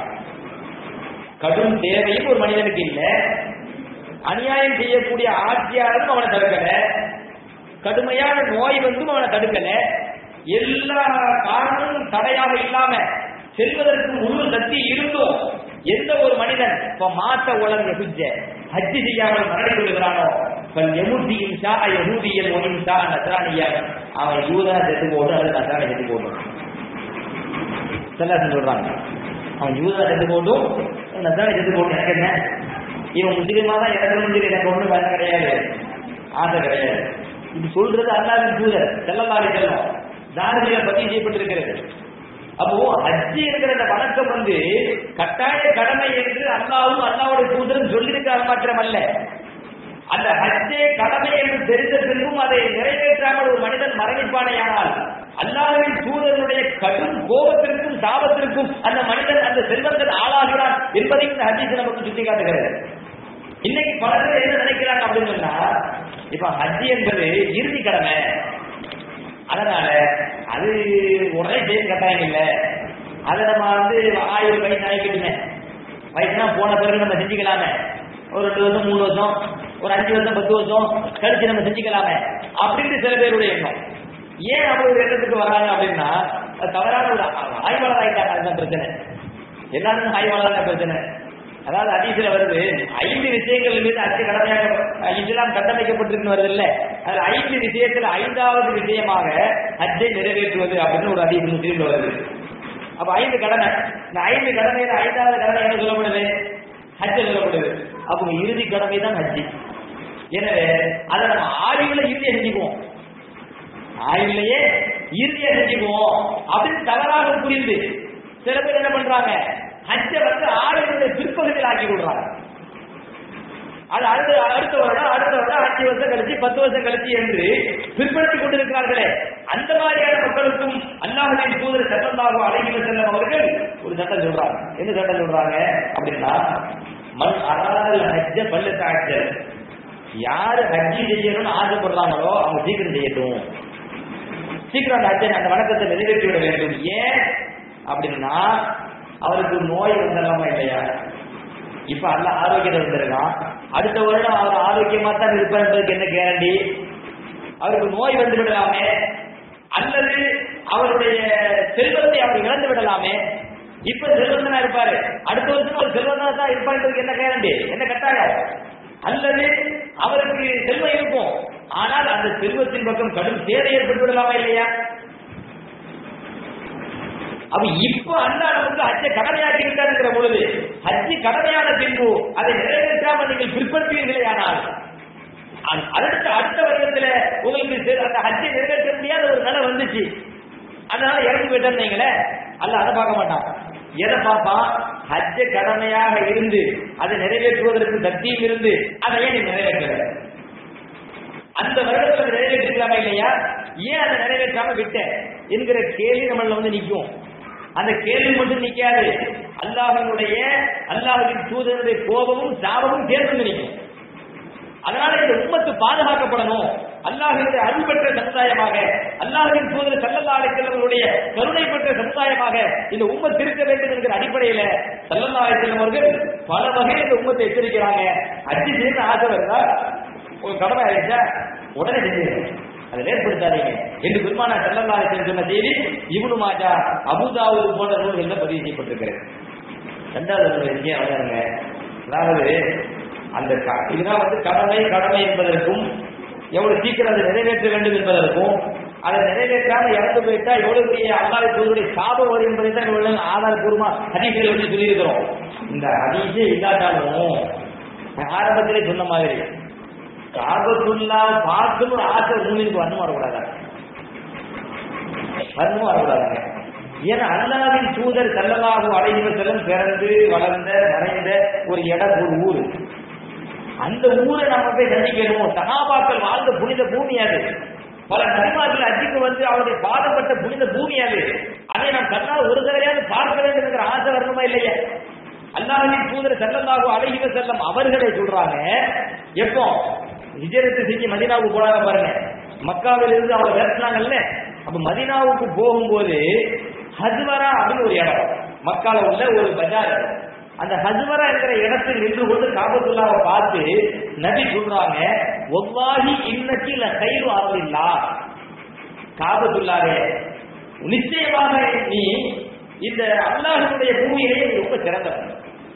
கடும் தேவையும் ஒரு மனிதனுக்கு இல்லை அநியாயம் செய்யக்கூடிய ஆட்சியாளரும் அவனை தடுக்கல கடுமையான நோய் வந்தும் அவனை தடுக்கல எல்லா காரணமும் தடையாக இல்லாம செல்வதற்கு முழு சக்தி இருந்தும் எந்த ஒரு மனிதன் இப்ப மாத்த உலக எகுஜ ஹஜ்ஜி செய்யாமல் மரணித்து விடுகிறானோ பல் எமுத்தியின் ஷா யஹூதியன் ஒனின் ஷா நஸ்ரானியன் அவன் யூதா செத்து போடும் அல்லது நஸ்ரானி செத்து போடும் செல்லாசன் சொல்றாங்க அவன் யூதா செத்து போட்டும் நஸ்ரானி செத்து போடும் எனக்கு என்ன இவன் முஸ்லீமா தான் எனக்கு முந்திரி எனக்கு ஒண்ணும் வேலை கிடையாது ஆசை கிடையாது இது சொல்றது அல்லாவின் தூதர் செல்லல்லாரி செல்லம் தாரிகளை பதிவு செய்யப்பட்டிருக்கிறது அப்போ ஹஜ்ஜி இருக்கிற இந்த வணக்கம் வந்து கட்டாய கடமை என்று அல்லாவும் அல்லாவுடைய தூதரும் சொல்லியிருக்கார் மாத்திரமல்ல அந்த ஹஜ்ஜே கடமை என்று தெரிந்த பின்பும் அதை நிறைவேற்றாமல் ஒரு மனிதன் மரணிப்பானையானால் அல்லாஹ்வின் தூதருடைய கடும் கோபத்திற்கும் சாபத்திற்கும் அந்த மனிதன் அந்த செல்வந்தன் ஆளாகிறான் என்பதை இந்த ஹஜ்ஜி நமக்கு சுட்டி காட்டுகிறது இன்னைக்கு பல பேர் என்ன நினைக்கிறாங்க அப்படின்னு சொன்னா இப்ப ஹஜ்ஜி என்பது இறுதி கடமை அதனால அது உடனே செய்ய கட்டாயம் இல்லை அதை நம்ம வந்து ஆயுள் வயசு ஆகிக்கிட்டுங்க வயசுனா போன பிறகு நம்ம செஞ்சுக்கலாமே ஒரு ரெண்டு வருஷம் மூணு வருஷம் ஒரு அஞ்சு வருஷம் பத்து வருஷம் கழிச்சு நம்ம செஞ்சுக்கலாமே அப்படின்னு சில பேருடைய எண்ணம் ஏன் அப்படி ஒரு எண்ணத்துக்கு வராங்க அப்படின்னா அது தவறான ஒரு ஆய்வாளர் ஆயிட்டாங்க அதுதான் பிரச்சனை எல்லாருக்கும் ஆய்வாளர் தான் பிரச்சனை அதாவது அதிசல வருது ஐந்து விஷயங்கள் மீது அச்சு கடமையாக இஸ்லாம் கட்டமைக்கப்பட்டிருக்கு வருது இல்ல அதுல ஐந்து விஷயத்துல ஐந்தாவது விஷயமாக அச்சை நிறைவேற்றுவது அப்படின்னு ஒரு அதிக முஸ்லீம்ல வருது அப்ப ஐந்து கடமை இந்த ஐந்து கடமையில ஐந்தாவது கடமை என்ன சொல்லப்படுது ஹஜ்ஜ சொல்லப்படுது அப்போ இறுதி கடமை தான் ஹஜ்ஜி எனவே அதை நம்ம ஆய்வுல இறுதியை செஞ்சுக்குவோம் ஆய்வுலயே இறுதியை செஞ்சுக்குவோம் அப்படின்னு தவறாக புரியுது சில பேர் என்ன பண்றாங்க ஹஜ்ஜை வந்து ஆயுளுடைய பிற்பகுதியில் ஆக்கி விடுறாங்க அது அடுத்த அடுத்த வருடம் அடுத்த வருடம் அஞ்சு வருஷம் கழிச்சு பத்து வருஷம் கழிச்சு என்று பிற்படுத்திக் கொண்டிருக்கிறார்களே அந்த மாதிரியான மக்களுக்கும் அல்லாஹின் தூதர் சட்டந்தாகும் அழகிய செல்லம் அவர்கள் ஒரு சட்டம் சொல்றாங்க என்ன சட்டம் சொல்றாங்க அப்படின்னா மண் அறாதல் ஹஜ்ஜ பல்லு தாக்கல் யாரு ஹஜ்ஜி செய்யணும்னு ஆசைப்படுறாங்களோ அவங்க சீக்கிரம் செய்யட்டும் சீக்கிரம் அந்த ஹஜ்ஜை அந்த வணக்கத்தை நிறைவேற்றி விட வேண்டும் ஏன் அப்படின்னா அவருக்கு நோய் வந்துடலாமா இல்லையா இப்ப அல்ல ஆரோக்கியத்தை வந்திருக்கான் அடுத்த வருடம் அவர் ஆரோக்கியமா தான் இருப்பார்ன்றதுக்கு என்ன கேரண்டி அவருக்கு நோய் வந்து விடலாமே அல்லது அவருடைய செல்வத்தை அவர் இழந்து விடலாமே இப்ப செல்வந்தனா இருப்பாரு அடுத்த வருஷம் அவர் செல்வந்தனா தான் இருப்பாருன்றதுக்கு என்ன கேரண்டி என்ன கட்டாயம் அல்லது அவருக்கு செல்வம் இருக்கும் ஆனால் அந்த செல்வத்தின் பக்கம் கடும் சேவை ஏற்பட்டு விடலாமா இல்லையா அப்ப இப்ப அல்லா நமக்கு ஹஜ்ஜை கடமையாக்கி விட்டாருங்கிற பொழுது ஹஜ்ஜி கடமையான பின்பு அதை நிறைவேற்றாமல் நீங்கள் பிற்படுத்துவீர்களே ஆனால் அடுத்த அடுத்த வருடத்துல உங்களுக்கு அந்த ஹஜ்ஜை நிறைவேற்ற முடியாத ஒரு நிலை வந்துச்சு அதனால இறந்து போயிட்டேன்னீங்களே அல்ல அதை பார்க்க மாட்டான் எதை பார்ப்பான் ஹஜ்ஜ கடமையாக இருந்து அதை நிறைவேற்றுவதற்கு சக்தியும் இருந்து அதை ஏன் நீ நிறைவேற்ற அந்த வருடத்துல நிறைவேற்றிக்கலாமா இல்லையா ஏன் அதை நிறைவேற்றாம விட்ட என்கிற கேள்வி நம்மள வந்து நிற்கும் அந்த கேள்வி மட்டும் நிக்காது அல்லாஹனுடைய அல்லாஹின் தூதனுடைய கோபமும் சாபமும் சேர்ந்து நிற்கும் அதனால இந்த உம்மத்து பாதுகாக்கப்படணும் அல்லாஹினுடைய அருள் பெற்ற சமுதாயமாக அல்லாஹின் தூதர் சல்லல்லா அலிசல்லவர்களுடைய கருணை பெற்ற சமுதாயமாக இந்த உம்மத் இருக்க வேண்டும் என்கிற அடிப்படையில சல்லல்லா அலிசல்லம் அவர்கள் பல வகையில் இந்த உம்மத்தை எச்சரிக்கிறாங்க அச்சு செய்யணும் ஆசை வருதா ஒரு கடமை ஆயிடுச்சா உடனே செஞ்சிருங்க அதை ஏற்படுத்தாதீங்க என்று பெருமானா சல்லல்லா அலிசல்லம் சொன்ன செய்தி இவனு மாஜா அபுதாவு போன்ற நூல்களில் பதிவு செய்யப்பட்டிருக்கிறது ரெண்டாவது ஒரு விஷயம் வந்தாருங்க அதாவது அந்த க- இதுதான் வந்து கடமை கடமை என்பதற்கும் எவ்வளவு சீக்கிரம் அதை நிறைவேற்ற வேண்டும் என்பதற்கும் அதை நிறைவேற்றாம இறந்து போயிட்டா எவ்வளவு பெரிய அல்லாஹ் தூதருடைய சாபம் வரும் என்பதை தான் இவ்வளவு ஆதாரபூர்வமா ஹதீஸ்களை வந்து சொல்லியிருக்கிறோம் இந்த ஹதீஸே இல்லாட்டாலும் நான் ஆரம்பத்திலே சொன்ன மாதிரி காபத்துல்லா பார்க்கணும் ஆசை மூமினுக்கு வரணும் வரக்கூடாதா வரணும் வரக்கூடாதுங்க ஏன்னா அல்லாவின் தூதர் செல்லலாக அடைகிற செல்லம் பிறந்து வளர்ந்த மறைந்த ஒரு இடம் ஒரு ஊர் அந்த ஊரை நம்ம போய் சந்திக்கணும் சகாபாக்கள் வாழ்ந்த புனித பூமி அது பல நபிமார்கள் அஜிக்கு வந்து அவருடைய பாதப்பட்ட புனித பூமி அது அதை நாம் கண்ணால் ஒரு தடவையாவது பார்க்க வேண்டும் என்கிற ஆசை வரணுமா இல்லையா அல்லாஹின் தூதர் செல்லல்லாஹு அழகிவ செல்லம் அவர்களை சொல்றாங்க எப்போ ஹிஜரத்து செஞ்சு மதினாவுக்கு போனாங்க பாருங்க மக்காவில் இருந்து அவங்க விரட்டினாங்கல்ல அப்ப மதினாவுக்கு போகும்போது ஹஜ்வரா அப்படின்னு ஒரு இடம் மக்கால உள்ள ஒரு பஜார் அந்த ஹஜ்வரா என்கிற இடத்தில் நின்று கொண்டு காபத்துல்லாவை பார்த்து நபி சொல்றாங்க ஒவ்வாகி இன்னைக்கு இல்ல கைது ஆகலில்லா காபத்துல்லாவே நிச்சயமாக நீ இந்த அல்லாஹனுடைய பூமியிலேயே நீ ரொம்ப சிறந்தவன்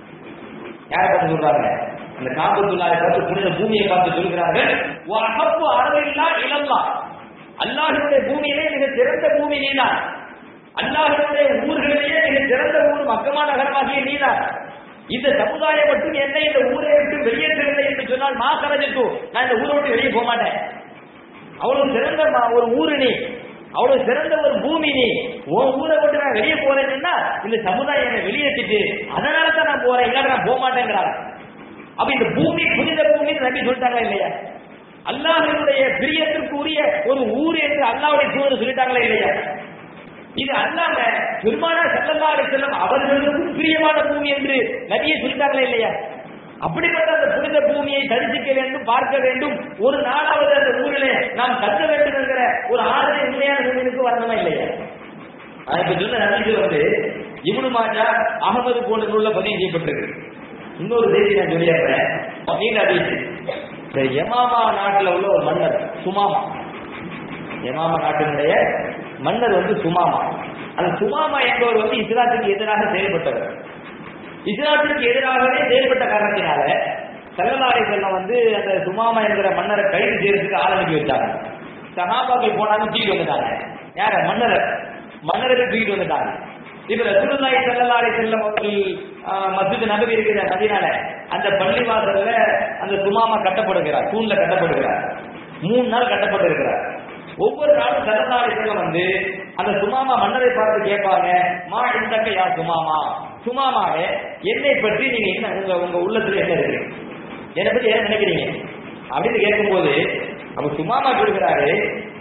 யாரை பார்த்து சொல்றாங்க அந்த காபத்துல்லாவை பார்த்து புனித பூமியை பார்த்து சொல்கிறார்கள் அகப்பு அறவில்லா இளம்மா அல்லாஹனுடைய பூமியிலே மிக சிறந்த பூமி நீதான் அல்லாஹனுடைய ஊர்களிலேயே மிக சிறந்த ஊர் மக்கமா நகரமாகிய நீதான் இந்த சமுதாயம் மட்டும் என்னை இந்த ஊரை விட்டு வெளியேற்றவில்லை என்று சொன்னால் மா கரஜத்து நான் இந்த ஊரை விட்டு வெளியே போக மாட்டேன் அவ்வளவு சிறந்த ம- ஒரு ஊரு நீ அவ்வளவு சிறந்த ஒரு பூமி நீ உன் ஊரை விட்டு நான் வெளியே போறேன்னா இந்த சமுதாயம் என்னை வெளியேற்றிட்டு அதனால தான் நான் போறேன் இல்லாட்ட நான் போக மாட்டேங்கிறாங்க அப்ப இந்த பூமி புனித பூமி நம்பி சொல்லிட்டாங்களா இல்லையா அல்லாஹினுடைய பிரியத்திற்குரிய ஒரு ஊர் என்று அல்லாஹ்வுடைய தூதர் சொல்லிட்டாங்களா இல்லையா இது அல்லாம பெருமானா செல்லல்லாறு செல்லும் அவர்களுக்கும் பிரியமான பூமி என்று நபியை சொல்லிட்டாங்களா இல்லையா அப்படிப்பட்ட அந்த புனித பூமியை தரிசிக்க வேண்டும் பார்க்க வேண்டும் ஒரு நாளாவது அந்த ஊரிலே நாம் கற்க வேண்டும் என்கிற ஒரு ஆதரவை உண்மையான பூமிக்கு வரணுமா இல்லையா நான் இப்ப சொன்ன நபிக்கு வந்து இவனு மாஜா அகமது போன்ற நூல்ல பதிவு செய்யப்பட்டிருக்கு இன்னொரு செய்தி நான் சொல்லிடுறேன் நீண்ட அதிர்ச்சி இந்த யமாமா நாட்டுல உள்ள ஒரு மன்னர் சுமாமா யமாமா நாட்டினுடைய மன்னர் வந்து சுமாமா அந்த சுமாமா என்பவர் வந்து இஸ்லாத்துக்கு எதிராக செயல்பட்டவர் இஸ்லாத்திற்கு எதிராகவே செயல்பட்ட காரணத்தினால செல்லலாரை செல்லம் வந்து அந்த சுமாமா என்கிற மன்னரை கைது செய்யறதுக்கு ஆரம்பிச்சு வச்சாங்க சகாபாக்கள் போனாங்க தூக்கிட்டு வந்துட்டாங்க யார மன்னரை மன்னருக்கு தூக்கிட்டு வந்துட்டாங்க இப்ப ரசூலுல்லாஹி ஸல்லல்லாஹு அலைஹி வஸல்லம் அவர்கள் ஆஹ், மஸ்ஜித் நபவி இருக்கிற மதீனால அந்த பள்ளிவாசல்ல அந்த சுமாமா கட்டப்படுகிறார் தூண்ல கட்டப்படுகிறார் மூணு நாள் கட்டப்பட்டிருக்கிறார் ஒவ்வொரு நாளும் ஸல்லல்லாஹு அலைஹி வஸல்லம் வந்து அந்த சுமாமா மன்னரை பார்த்து கேட்பாங்க மா இந்தக்க யா சுமாமா சுமாமாவே என்னை பற்றி நீங்க என்ன உங்க உங்க உள்ளத்துல என்ன இருக்கு என்னை பத்தி என்ன நினைக்கிறீங்க அப்படின்னு கேட்கும்போது அப்ப சுமாமா சொல்கிறாரு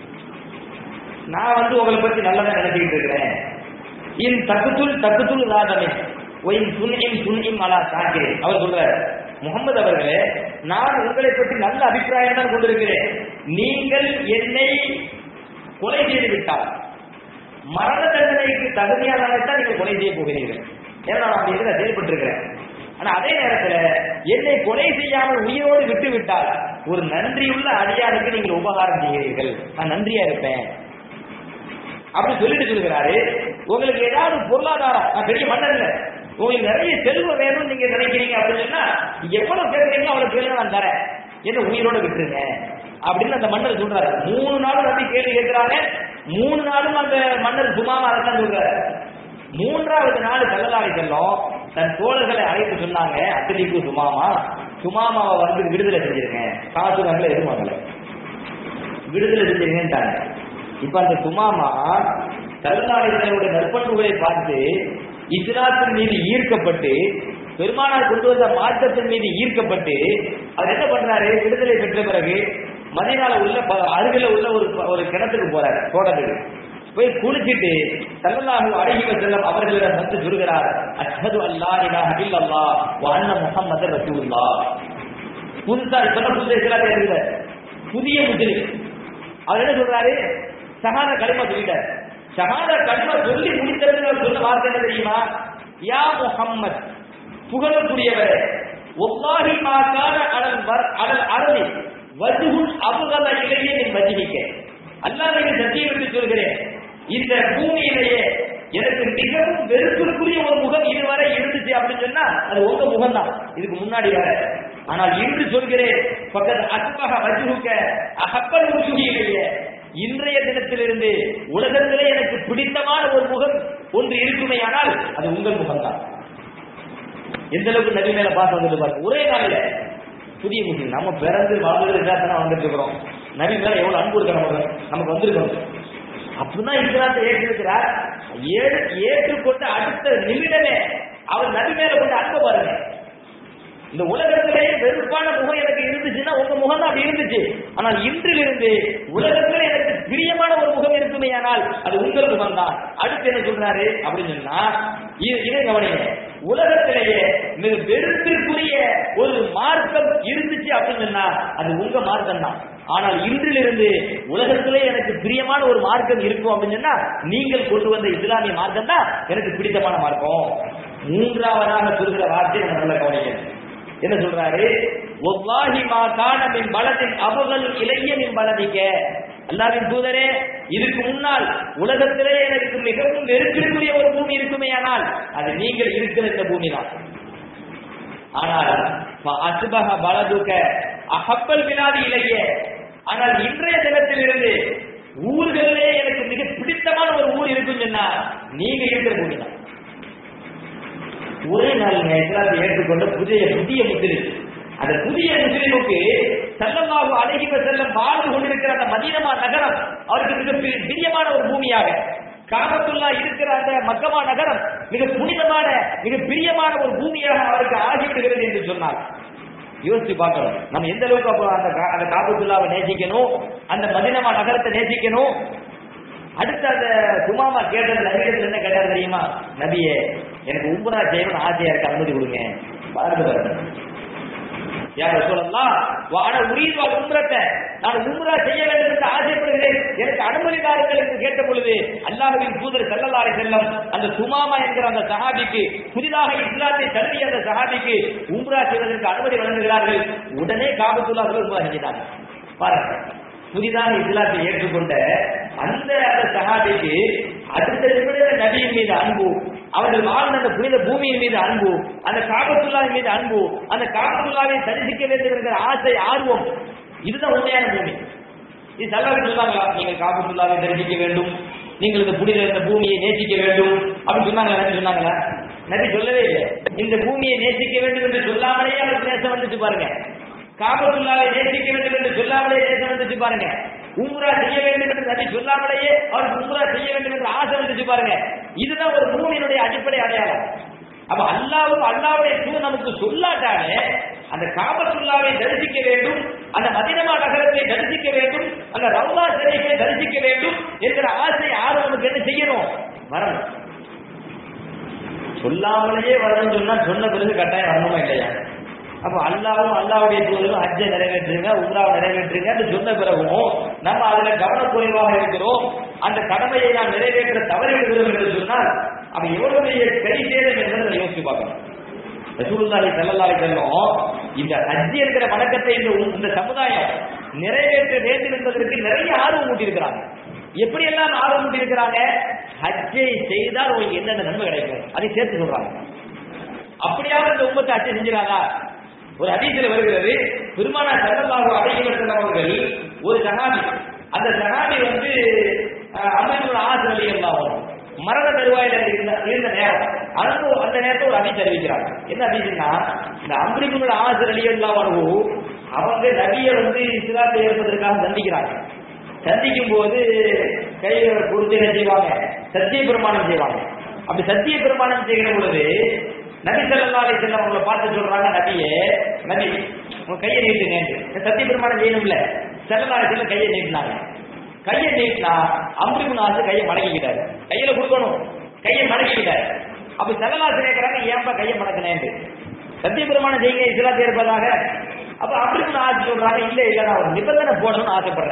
நான் வந்து உங்களை பத்தி நல்லதா நினைச்சுக்கிட்டு இருக்கிறேன் இன் தக்குத்துல் தக்குத்துல் ராதமே ஒயின் சுன்இம் சுன்இம் அலா சாக்கிரே அவர் சொல்றாரு முகமது அவர்களே நான் உங்களை பற்றி நல்ல அபிப்பிராயம் தான் கொண்டிருக்கிறேன் நீங்கள் என்னை கொலை செய்து விட்டால் மரண தண்டனைக்கு தகுதியானதான் நீங்கள் கொலை செய்ய போகிறீர்கள் ஏன்னா நான் அப்படி இருக்கிற செயல்பட்டிருக்கிறேன் ஆனா அதே நேரத்துல என்னை கொலை செய்யாமல் உயிரோடு விட்டு விட்டால் ஒரு நன்றியுள்ள அடியாருக்கு நீங்கள் உபகாரம் செய்கிறீர்கள் நான் நன்றியா இருப்பேன் அப்படி சொல்லிட்டு சொல்லுகிறாரு உங்களுக்கு ஏதாவது பொருளாதாரம் நான் பெரிய மன்னன் இல்ல உங்களுக்கு நிறைய செல்வம் வேணும்னு நீங்க நினைக்கிறீங்க அப்படின்னு சொன்னா எவ்வளவு கேட்கறீங்களோ அவ்வளவு கேள்வி நான் தரேன் என்ன உயிரோட விட்டுருங்க அப்படின்னு அந்த மன்னர் சொல்றாரு மூணு நாளும் நம்பி கேள்வி கேட்கிறாங்க மூணு நாளும் அந்த மன்னர் சுமாமா தான் சொல்றாரு மூன்றாவது நாள் கல்லலாவை செல்லும் தன் தோழர்களை அழைத்து சொன்னாங்க அத்தலிக்கு சுமாமா சுமாமாவை வந்து விடுதலை செஞ்சிருங்க காசுரங்களை எதுவும் வாங்கல விடுதலை செஞ்சிருங்கன்ட்டாங்க இப்ப அந்த சுமாமா கல்லலாடைய நற்பண்புகளை பார்த்து இஸ்லாத்தின் மீது ஈர்க்கப்பட்டு பெருமானார் கொண்டு வந்த மாற்றத்தின் மீது ஈர்க்கப்பட்டு அவர் என்ன பண்றாரு விடுதலை பெற்ற பிறகு மதினால உள்ள ப- அருகில உள்ள ஒரு ப- ஒரு கிணத்துக்கு போறாரு தோட்டத்துக்கு போய் குளிச்சிட்டு சல்லல்லாஹு அலைஹி வஸல்லம் அவர்களிடம் வந்து சொல்கிறார் அஷ்ஹது அல்லா இலாஹ இல்லல்லாஹ் வ அன்ன முஹம்மது ரசூலுல்லாஹ் புதுசா இப்பதான் புதுசா இஸ்லாத்தை ஏற்றுக்கிறார் புதிய முஸ்லிம் அவர் என்ன சொல்றாரு சகாத களிமா சொல்லிட்டார் சகாத களிமா சொல்லி முடித்தது அவர் சொன்ன வார்த்தை என்ன தெரியுமா யா முஹம்மத் புகழக்கூடியவரே ஒவ்வாஹி மாக்கான அடல் வர் அடல் அருளி வஜுகுல் அபுகல இலையே என் வஜினிக்க அல்லாஹ்வை சத்தியம் என்று சொல்கிறேன் இந்த பூமியிலேயே எனக்கு மிகவும் வெறுப்புக்குரிய ஒரு முகம் இதுவரை இருந்துச்சு அப்படின்னு சொன்னா அது உங்க முகம் தான் இதுக்கு முன்னாடி வர ஆனால் இன்று சொல்கிறேன் பக்கத்து அஸ்பக வஜுகுக்க அகப்பல் முசுகியிலேயே இன்றைய தினத்திலிருந்து உலகத்திலே எனக்கு பிடித்தமான ஒரு முகம் ஒன்று இருக்குமே ஆனால் அது உங்கள் முகம்தான் எந்த அளவுக்கு நபி மேல பாசம் வந்து பாருங்க ஒரே நாள்ல புதிய முஸ்லீம் நம்ம பிறந்து வாழ்ந்ததுக்காக தான் வந்துட்டு இருக்கிறோம் நபி மேல எவ்வளவு அன்பு இருக்கு நமக்கு நமக்கு வந்திருக்கோம் அப்படிதான் இஸ்லாத்தை ஏற்றிருக்கிறார் ஏ- ஏற்றுக்கொண்ட அடுத்த நிமிடமே அவர் நபி மேல கொண்ட அன்பை பாருங்க இந்த உலகத்திலேயே வெறுப்பான முகம் எனக்கு இருந்துச்சுன்னா உங்க முகம் தான் அப்படி இருந்துச்சு ஆனால் இன்றிலிருந்து உலகத்துல எனக்கு பிரியமான ஒரு முகம் இருக்குமே ஆனால் அது உங்கள் முகம் தான் அடுத்து என்ன சொல்றாரு அப்படின்னு சொன்னா இ- இதை கவனிங்க உலகத்திலேயே மிக வெறுப்பிற்குரிய ஒரு மார்க்கம் இருந்துச்சு அப்படின்னு சொன்னா அது உங்க மார்க்கம் தான் ஆனால் இன்றிலிருந்து உலகத்திலே எனக்கு பிரியமான ஒரு மார்க்கம் இருக்கும் அப்படின்னு சொன்னா நீங்கள் கொண்டு வந்த இஸ்லாமிய மார்க்கம் தான் எனக்கு பிடித்தமான மார்க்கம் மூன்றாவதாக சொல்கிற வார்த்தை நம்ம நல்லா கவனிக்கணும் என்ன சொல்றாரு ஒவ்வாஹி மா காண மின் பலத்தின் அபுகள் இளைய மின் பலதிக்க அல்லாவின் தூதரே இதுக்கு முன்னால் உலகத்திலே எனக்கு மிகவும் நெருக்கடிக்குரிய ஒரு பூமி இருக்குமே ஆனால் அது நீங்கள் இருக்கிற இந்த பூமி தான் ஆனால் அசுபக பலதுக்க அகப்பல் வினாதி இளைய ஆனால் இன்றைய தினத்திலிருந்து ஊர்களிலே எனக்கு மிக பிடித்தமான ஒரு ஊர் இருக்கும் சொன்னா நீங்க இருக்கிற பூமி தான் ஒரே நாள் இஸ்லாத்தை ஏற்றுக்கொண்ட புதிய புதிய முஸ்லிம் அந்த புதிய முஸ்லிமுக்கு செல்லமாக அழகிவ செல்லம் வாழ்ந்து கொண்டிருக்கிற அந்த மதீனமா நகரம் அவருக்கு மிக பிரி- பிரியமான ஒரு பூமியாக காபத்துல்லா இருக்கிற அந்த மக்கமா நகரம் மிக புனிதமான மிக பிரியமான ஒரு பூமியாக அவருக்கு ஆகிவிடுகிறது என்று சொன்னார் யோசிச்சு பார்க்கணும் நம்ம எந்த அளவுக்கு அப்போ அந்த கா- அந்த காபத்துல்லாவை நேசிக்கணும் அந்த மதினமா நகரத்தை நேசிக்கணும் அடுத்து அந்த சுமாமா கேட்டது நபியிடத்துல என்ன கேட்டாரு தெரியுமா நபியே எனக்கு உம்பரா செய்யணும்னு ஆசையா இருக்கு அனுமதி கொடுங்க பாருங்க பாருங்க யார சொல்லலாம் வாட உரியவா உம்ரத்தை நான் உம்ரா செய்ய வேண்டும் என்று ஆசைப்படுகிறேன் எனக்கு அனுமதி தாருங்கள் என்று கேட்ட பொழுது அல்லாஹ்வின் தூதர் செல்லலாரை செல்லம் அந்த சுமாமா என்கிற அந்த சஹாபிக்கு புதிதாக இஸ்லாத்தை தழுவிய அந்த சஹாபிக்கு உம்ரா செய்வதற்கு அனுமதி வழங்குகிறார்கள் உடனே காபத்துல்லா உம்ரா செஞ்சிட்டாங்க பாருங்க புதிதாக இஸ்லாத்தை ஏற்றுக்கொண்ட அந்த அந்த சஹாபிக்கு அடுத்த நிமிடம் நபியின் மீது அன்பு அவர்கள் வாழ்ந்த அந்த புனித பூமியின் மீது அன்பு அந்த காபத்துல்லாவின் மீது அன்பு அந்த காபத்துல்லாவை தரிசிக்க வேண்டும் என்கிற ஆசை ஆர்வம் இதுதான் உண்மையான பூமி இது சல்லாவி சொன்னாங்களா நீங்கள் காபத்துல்லாவை தரிசிக்க வேண்டும் நீங்கள் இந்த புனித இந்த பூமியை நேசிக்க வேண்டும் அப்படின்னு சொன்னாங்களா நபி சொன்னாங்களா நபி சொல்லவே இல்லை இந்த பூமியை நேசிக்க வேண்டும் என்று சொல்லாமலேயே அவருக்கு நேசம் வந்துச்சு பாருங்க காபத்துல்லாவை நேசிக்க வேண்டும் என்று சொல்லாமலே நேசம் வந்துச்சு பாருங்க உம்ரா செய்ய வேண்டும் என்று நபி சொல்லாமலேயே அவருக்கு உம்ரா செய்ய வேண்டும் என்று ஆசை வந்துச்சு பாருங்க இதுதான் ஒரு மூமியினுடைய அடிப்படை அடையாளம் அப்ப அல்லாவும் அல்லாவுடைய தூ நமக்கு சொல்லாட்டாலே அந்த காபத்துல்லாவை தரிசிக்க வேண்டும் அந்த மதினமா நகரத்தை தரிசிக்க வேண்டும் அந்த ரவுலா ஷரீஃபை தரிசிக்க வேண்டும் என்கிற ஆசை ஆர்வம் நமக்கு என்ன செய்யணும் வரணும் சொல்லாமலேயே வரணும்னு சொன்னா சொன்ன பிறகு கட்டாயம் வரணுமா இல்லையா அப்ப அல்லாவும் அல்லாவுடைய தூதரும் ஹஜ்ஜை நிறைவேற்றுங்க உம்ராவை நிறைவேற்றுங்க என்று சொன்ன பிறகும் நம்ம அதுல கவனக்குறைவாக இருக்கிறோம் அந்த கடமையை நாம் நிறைவேற்ற தவறிவிடுகிறோம் என்று சொன்னால் அப்ப எவ்வளவு பெரிய கை சேதம் என்பதை யோசிச்சு பார்க்கணும் ரசூலுல்லாஹி ஸல்லல்லாஹு அலைஹி வஸல்லம் இந்த ஹஜ் என்கிற வணக்கத்தை இந்த உ- இந்த சமுதாயம் நிறைவேற்ற வேண்டும் என்பதற்கு நிறைய ஆர்வம் ஊட்டியிருக்கிறாங்க எப்படி எல்லாம் ஆர்வம் ஊட்டியிருக்கிறாங்க ஹஜ்ஜை செய்தால் உங்களுக்கு என்னென்ன நன்மை கிடைக்கும் அதை சேர்த்து சொல்றாங்க அப்படியாவது இந்த உம்மத்தை ஹஜ்ஜை செஞ்சிடாதா ஒரு ஹதீஸில் வருகிறது பெருமானா சல்லல்லாஹு அலைஹி வஸல்லம் அவர்கள் ஒரு சஹாபி அந்த சஹாபி வந்து அம்மையோட ஆசிரியர் எல்லாம் மரண தருவாயில இருந்த இருந்த நேரம் அதுக்கு அந்த நேரத்தை ஒரு அடி தெரிவிக்கிறாங்க என்ன அப்படின்னா இந்த அம்பிரிக்குள்ள ஆசிரியர் எல்லாம் அவங்க நபியை வந்து இஸ்லாத்தை ஏற்பதற்காக சந்திக்கிறாங்க சந்திக்கும் போது கையை கொடுத்து என்ன செய்வாங்க சத்திய பிரமாணம் செய்வாங்க அப்படி சத்திய பிரமாணம் செய்கிற பொழுது நபி ஸல்லல்லாஹு அலைஹி வஸல்லம் அவங்களை பார்த்து சொல்றாங்க நபியே நபி உங்க கையை நீட்டுங்க சத்திய பிரமாணம் செய்யணும்ல ஸல்லல்லாஹு அலைஹி வஸல்லம் கையை நீட்டினாங்க கையை நீட்டினா அம்ரிபுன் ஆசு கையை மடக்கிக்கிட்டாரு கையில கொடுக்கணும் கையை மடக்கிக்கிட்டாரு அப்ப ஸல்லல்லாஹு கேட்கறாங்க ஏன்பா கையை மடக்கினேன் சத்திய பிரமாணம் செய்யுங்க இஸ்லாத்தை இருப்பதாக அப்ப அம்ரிபுன் ஆசு சொல்றாங்க இல்ல இல்ல நான் ஒரு நிபந்தனை போடணும்னு ஆசைப்படுறேன்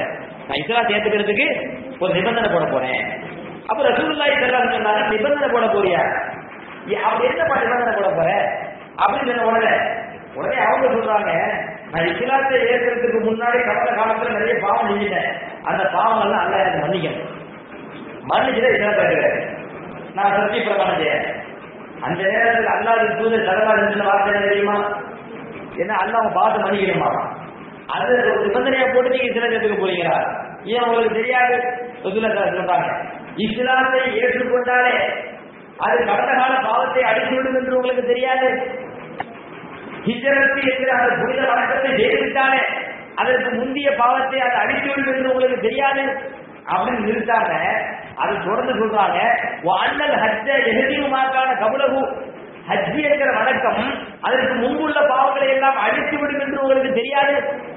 நான் இஸ்லாம் சேர்த்துக்கிறதுக்கு ஒரு நிபந்தனை போட போறேன் அப்ப ரசூலுல்லாஹி ஸல்லல்லாஹு அலைஹி வஸல்லம் நிபந்தனை போட போறியா ஏ, அப்படி என்னப்பா நிபந்தனை போட போற அப்படின்னு சொன்ன உடனே உடனே அவங்க சொல்றாங்க நான் இஸ்லாத்தை ஏற்கிறதுக்கு முன்னாடி கடந்த காலத்துல நிறைய பாவம் செஞ்சுட்டேன் அந்த பாவம் எல்லாம் அல்ல எனக்கு மன்னிக்கணும் மன்னிச்சுதான் இஸ்லாத்தை ஏற்கிறேன் நான் சத்திய பிரமாணம் செய்யறேன் அந்த நேரத்தில் அல்லாஹ் தூதர் சரவாக சொன்ன வார்த்தை என்ன தெரியுமா என்ன அல்லாஹ் பார்த்து மன்னிக்கணுமா அது ஒரு நிபந்தனையா போட்டு நீங்க இஸ்லாத்துக்கு போறீங்களா ஏன் உங்களுக்கு தெரியாது ரசூலுல்லாஹி ஸல்லல்லாஹு அலைஹி வஸல்லம் சொல்றாங்க இஸ்லாத்தை ஏற்றுக்கொண்டாலே அது கடந்த கால பாவத்தை அடித்துவிடும் என்று உங்களுக்கு தெரியாது ஹிஜரத்து என்கிற அந்த புனித வணக்கத்தை செய்துவிட்டாலே அதற்கு முந்தைய பாவத்தை அது அடித்துவிடும் என்று உங்களுக்கு தெரியாது அப்படின்னு நிறுத்தாங்க அது தொடர்ந்து சொல்றாங்க அண்ணல் ஹஜ்ஜ எதிர்மாக்கான கபுலகு ஹஜ்ஜி என்கிற வணக்கம் அதற்கு முன்புள்ள பாவங்களை எல்லாம் அழித்து விடும் என்று உங்களுக்கு தெரியாது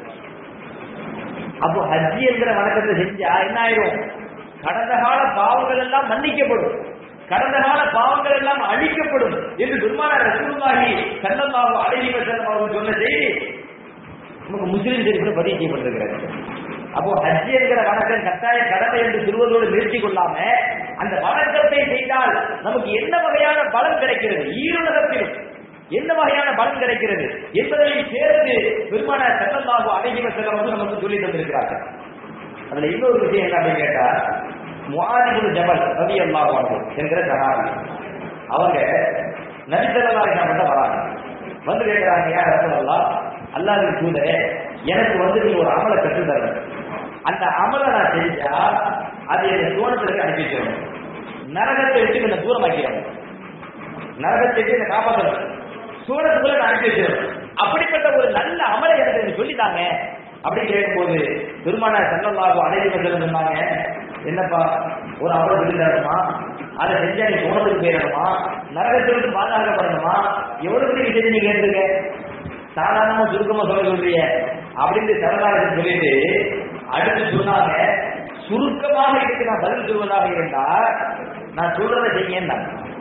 அப்போ ஹஜ்ஜி என்கிற வணக்கத்தை செஞ்சா என்ன ஆயிரும் கடந்த கால பாவங்கள் எல்லாம் மன்னிக்கப்படும் கடந்த கால பாவங்கள் எல்லாம் அழிக்கப்படும் என்று துர்மான ரசூலுல்லாஹி ஸல்லல்லாஹு அலைஹி வஸல்லம் அவர்கள் சொன்ன செய்தி நமக்கு முஸ்லிம் சரித்திரம் பதிவு செய்யப்பட்டிருக்கிறது அப்போ ஹஜ் என்கிற வணக்கம் கட்டாய கடமை என்று சொல்வதோடு நிறுத்திக் கொள்ளாம அந்த வணக்கத்தை செய்தால் நமக்கு என்ன வகையான பலன் கிடைக்கிறது ஈருலகத்திலும் என்ன வகையான பலன் கிடைக்கிறது என்பதையும் சேர்த்து பெருமான செல்லல்லாஹு அழகிவ செல்லம் வந்து நமக்கு சொல்லி தந்திருக்கிறார்கள் அதுல இன்னொரு விஷயம் என்ன அப்படின்னு கேட்டா முஆதிபுல் ஜபல் ரவி அல்லாஹ் என்கிற சஹாபி அவங்க நபிசல்லாஹி கிட்ட வராங்க வந்து கேட்கிறாங்க யார் ரசூலல்லாஹ் அல்லாஹ்வின் தூதரே எனக்கு வந்து நீங்க ஒரு அமலை கற்று தரணும் அந்த அமலை நான் செஞ்சா அது என் சோனத்திற்கு அனுப்பி வைக்கணும் நரகத்தை விட்டு என்ன தூரமாக்கிறோம் நரகத்தை விட்டு என்ன காப்பாற்றணும் சூரத்துக்குள்ள நான் அனுப்பி வைக்கணும் அப்படிப்பட்ட ஒரு நல்ல அமலை எனக்கு நீங்க சொல்லித்தாங்க அப்படி கேட்கும்போது பெருமான செல்லல்லாகும் அனைத்து மக்கள் சொன்னாங்க என்னப்பா ஒரு அமலை சொல்லி தரணுமா அதை செஞ்சா நீ சோனத்துக்கு போயிடணுமா நரகத்திற்கு பாதுகாக்கப்படணுமா எவ்வளவு பெரிய விஷயத்தை நீங்க கேட்டுருக்க சாதாரணமா சுருக்கமா சொல்ல சொல்றீங்க அப்படின்னு சரணாகத்தை சொல்லிட்டு அடுத்து சொன்னாங்க சுருக்கமாக இதுக்கு நான் பதில் சொல்வதாக இருந்தா நான் சொல்றதை செய்யுங்க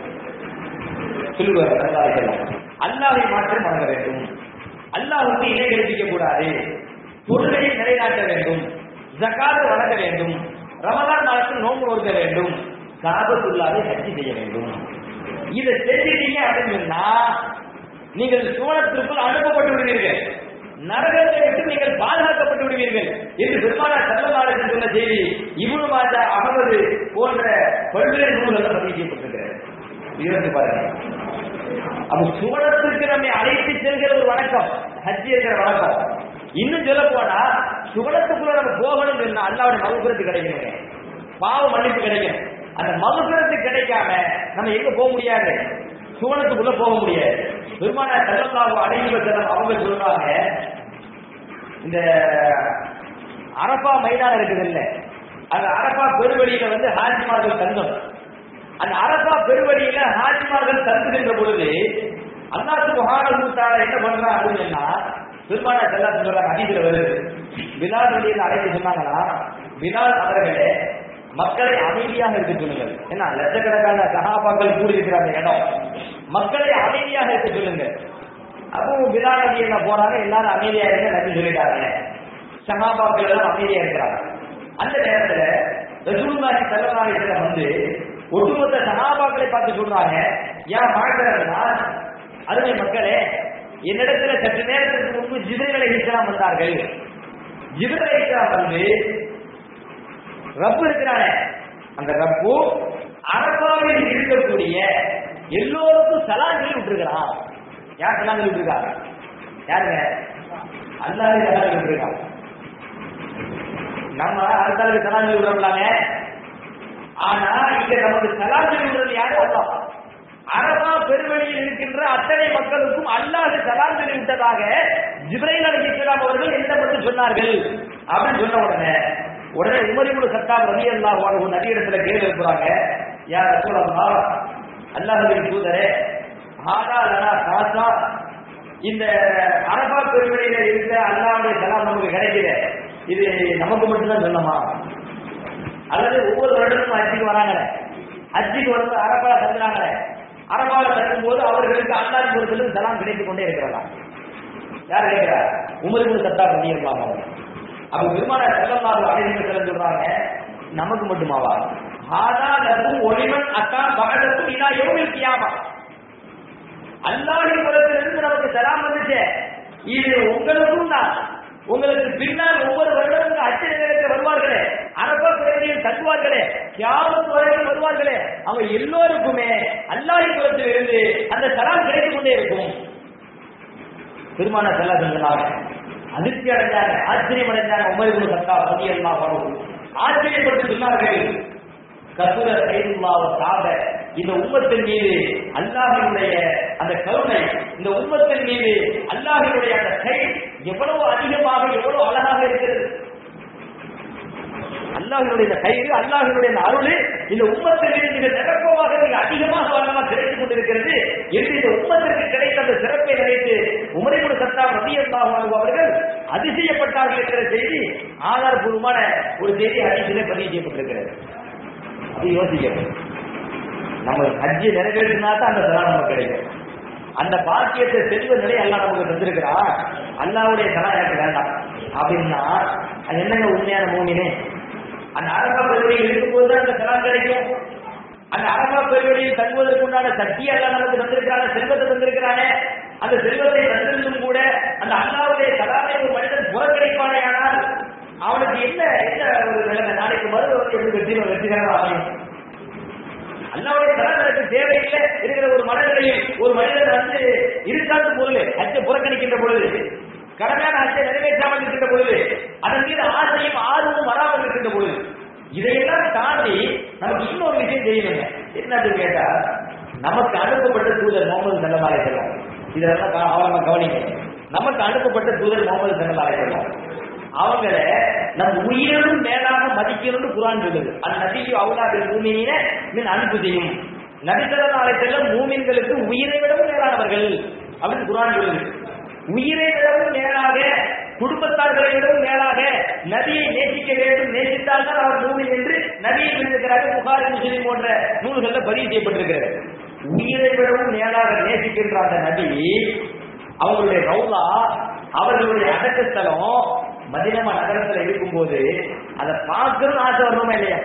சொல்லுவார் சரணாகத்தெல்லாம் அல்லாவை மாற்றம் வழங்க வேண்டும் அல்லாஹுக்கு இணை கற்பிக்க கூடாது தொழுகையை நிலைநாட்ட வேண்டும் ஜக்காத்து வழங்க வேண்டும் ரமலான் மாதத்தில் நோன்பு நோக்க வேண்டும் காபத்துள்ளாவை ஹஜ்ஜி செய்ய வேண்டும் இதை செஞ்சிட்டீங்க அப்படின்னு சொன்னா நீங்கள் சோழத்திற்குள் அனுப்பப்பட்டு விடுவீர்கள் நரகத்தை விட்டு நீங்கள் பாதுகாக்கப்பட்டு விடுவீர்கள் என்று பெருமான செல்லமாறு சொன்ன செய்தி இவனு மாதா அகமது போன்ற பல்வேறு நூல்கள் பதிவு செய்யப்பட்டிருக்கிறது இருந்து பாருங்க அப்ப சுவனத்திற்கு நம்மை அழைத்து செல்கிற ஒரு வணக்கம் ஹஜ் இருக்கிற வணக்கம் இன்னும் சொல்ல போனா சுவனத்துக்குள்ள நம்ம போகணும் சொன்னா அல்லாவுடைய மகுபுரத்து கிடைக்கணுங்க பாவ மன்னிப்பு கிடைக்கும் அந்த மகுபுரத்து கிடைக்காம நம்ம எங்க போக முடியாது சுவனத்துக்குள்ள போக முடியாது பெருமான செல்லல்லாஹு அலைஹி வஸல்லம் அவங்க சொல்றாங்க இந்த அரபா மைதானம் இருக்குது இல்ல அந்த அரபா பெருவழியில வந்து ஹாஜிமார்கள் தங்கும் அந்த அரபா பெருவழியில ஹாஜிமார்கள் தங்குகின்ற பொழுது அல்லாஹ் சுப்ஹானஹு தஆலா என்ன பண்றான் அப்படின்னு சொன்னா பெருமான செல்லா சொல்றாங்க ஹதீஸ்ல வருது பிலால் வழியில் அழைத்து சொன்னாங்களா பிலால் அவர்களே மக்களை அமைதியாக இருக்க சொல்லுங்கள் ஏன்னா லட்சக்கணக்கான சகாபாக்கள் கூடியிருக்கிற அந்த இடம் மக்களை அமைதியாக இருக்க சொல்லுங்க அப்போ பிலால் நபி என்ன போறாங்க எல்லாரும் அமைதியா இருங்க நபி சொல்லிட்டாங்க சகாபாக்கள் எல்லாம் அமைதியா இருக்கிறாங்க அந்த நேரத்துல ரசூலுல்லாஹி ஸல்லல்லாஹு அலைஹி வஸல்லம் வந்து ஒட்டுமொத்த சகாபாக்களை பார்த்து சொல்றாங்க ஏன் வாழ்க்கிறா அருமை மக்களே என்னிடத்துல சற்று நேரத்துக்கு முன்பு ஜிபிரல் அலைஹிஸ்ஸலாம் வந்தார்கள் ஜிபிரல் அலைஹிஸ்ஸலாம் வந்து ரப்பு இருக்கிறானே அந்த ரப்பு அரபாவில் இருக்கக்கூடிய எல்லோருக்கும் சலாம் சொல்லி விட்டுருக்கிறான் யார் சலாம் சொல்லி விட்டுருக்காங்க யாருங்க அல்லாஹ் சலாம் சொல்லி விட்டுருக்காங்க நம்ம அடுத்தாளுக்கு சலாம் சொல்லி விடுறோம்லாங்க ஆனா இங்க நமக்கு சலாம் சொல்லி விடுறது யாரு அல்லாஹ் அரபா பெருவெளியில் இருக்கின்ற அத்தனை மக்களுக்கும் அல்லாஹ் சலாம் சொல்லி விட்டதாக ஜிப்ரைல் அலிஸ்லாம் அவர்கள் என்னிடப்பட்டு சொன்னார்கள் அப்படின்னு சொன்ன உடனே உடனே உமரிபுல் சத்தாப் ரவி அல்லாஹ் வாழ்வு நபியிடத்துல கேள்வி எழுப்புறாங்க யார் ரசூலல்லா அல்லாஹுவின் தூதரே ஹாதா லனா காசா இந்த அரபா பெருவெளியில இருக்க அல்லாஹ்வுடைய சலாம் நமக்கு கிடைக்குது இது நமக்கு மட்டும்தான் சொல்லணுமா அல்லது ஒவ்வொரு வருடமும் அஜிக்கு வராங்களே அஜிக்கு வந்து அரபா தங்குறாங்களே அரபாவில் தங்கும் போது அவர்களுக்கு அல்லாஹ் பொறுத்திலும் சலாம் கிடைத்துக் கொண்டே இருக்கிறதா யார் கேட்கிறார் உமரிபுல் சத்தாப் ரவி அல்லாஹ் அப்ப பெருமான செல்லல்லாஹு அலைஹி வஸல்லம் சொல்றாங்க நமக்கு மட்டுமாவா ஹாதா லக்கும் ஒளிமன் அத்தா பகதக்கும் இலா யௌமில் கியாமா அல்லாஹ்வின் புறத்திலிருந்து நமக்கு சலாம் வந்துச்சே இது உங்களுக்கும் தான் உங்களுக்கு பின்னால் ஒவ்வொரு வருடமும் அச்ச நிலையத்தில் வருவார்களே அரபா பிறவியில் தங்குவார்களே கியாமத் வரையில் வருவார்களே அவங்க எல்லோருக்குமே அல்லாஹ்வின் புறத்தில் இருந்து அந்த சலாம் கிடைத்துக் கொண்டே இருக்கும் பெருமான செல்லா சொன்னாங்க அதிர்ச்சி அடைஞ்சாங்க ஆச்சரியம் அடைஞ்சாங்க உமர் இப்னு கத்தாப் ரலியல்லாஹு அன்ஹு ஆச்சரியப்பட்டு சொன்னார்கள் கசுர சைதுல்லாஹ் சாப இந்த உம்மத்தின் மீது அல்லாஹ்வினுடைய அந்த கருணை இந்த உம்மத்தின் மீது அல்லாஹ்வினுடைய அந்த கை எவ்வளவு அதிகமாக எவ்வளவு அழகாக இருக்கிறது அல்லாஹினுடைய இந்த கயிறு அல்லாஹினுடைய இந்த அருள் இந்த உம்மத்திற்கு மிக நிரப்பமாக மிக அதிகமாக வல்லமா கிடைத்துக் கொண்டிருக்கிறது என்று இந்த உம்மத்திற்கு கிடைத்த அந்த சிறப்பை நினைத்து உமரிமுடு சத்தாம் ரபியல்லாஹு அவர்கள் அதிசயப்பட்டார்கள் என்கிற செய்தி ஆதாரபூர்வமான ஒரு செய்தி அதிசயிலே பதிவு செய்யப்பட்டிருக்கிறது அது யோசிக்கணும் நம்ம ஹஜ்ஜி நிறைவேற்றினா தான் அந்த சலாம் நமக்கு கிடைக்கும் அந்த பாக்கியத்தை செல்வ நிலை அல்லாஹ் நமக்கு தந்திருக்கிறா அல்லாவுடைய சலாம் எனக்கு வேண்டாம் அப்படின்னா அது என்னங்க உண்மையான மூமினே அந்த அரபா பெருவழியில் இருக்கும்போது தான் அந்த சலாம் கிடைக்கும் அந்த அரபா பெருவழியில் தங்குவதற்கு உண்டான சக்தியை எல்லாம் நமக்கு தந்திருக்கிறான செல்வத்தை தந்திருக்கிறானே அந்த செல்வத்தை தந்திருந்தும் கூட அந்த அல்லாவுடைய சலாமை ஒரு மனிதன் புறக்கணிப்பானே ஆனால் அவனுக்கு என்ன என்ன ஒரு நிலைமை நாளைக்கு மறுபடியும் எப்படி வெற்றி வெற்றிகரமாக அமையும் அல்லாவுடைய சலாம் எனக்கு தேவையில்லை இருக்கிற ஒரு மனநிலையில் ஒரு மனிதன் வந்து இருக்காத பொருள் அச்சை புறக்கணிக்கின்ற பொழுது கடமையான அச்சை நிறைவேற்றாமல் இருக்கின்ற பொழுது அதன் மீது ஆசையும் ஆர்வமும் வராமல் இருக்கின்ற பொழுது இதையெல்லாம் தாண்டி நமக்கு இன்னொரு விஷயம் தெரியணுங்க என்னது கேட்டா நமக்கு அனுப்பப்பட்ட தூதர் முகமது சல்லமாலை செல்லம் இதெல்லாம் கா- அவலமா கவனிங்க நமக்கு அனுப்பப்பட்ட தூதர் முகமது சல்லமாலை செல்லம் அவங்கள நம் உயிரினும் மேலாக மதிக்கணும்னு குரான் சொல்லுது அந்த நபிக்கு அவுலாபில் பூமியின மின் அனுப்பு செய்யும் நபித்தலாலை செல்லும் மூமின்களுக்கு உயிரை விடவும் மேலானவர்கள் அப்படின்னு குரான் சொல்லுது உயிரை விடவும் மேலாக குடும்பத்தார்களை விடவும் மேலாக நபியை நேசிக்க வேண்டும் நேசித்தால் தான் அவர் மூமின் என்று நபியை சொல்லியிருக்கிறார்கள் புகாரி முஸ்லிம் போன்ற நூல்களில் பதிவு செய்யப்பட்டிருக்கிறது உயிரை விடவும் மேலாக நேசிக்கின்ற அந்த நபி அவங்களுடைய ரவுலா அவர்களுடைய அடக்கஸ்தலம் மதினமா நகரத்துல இருக்கும்போது அதை பார்க்கணும்னு ஆசை வரணுமா இல்லையா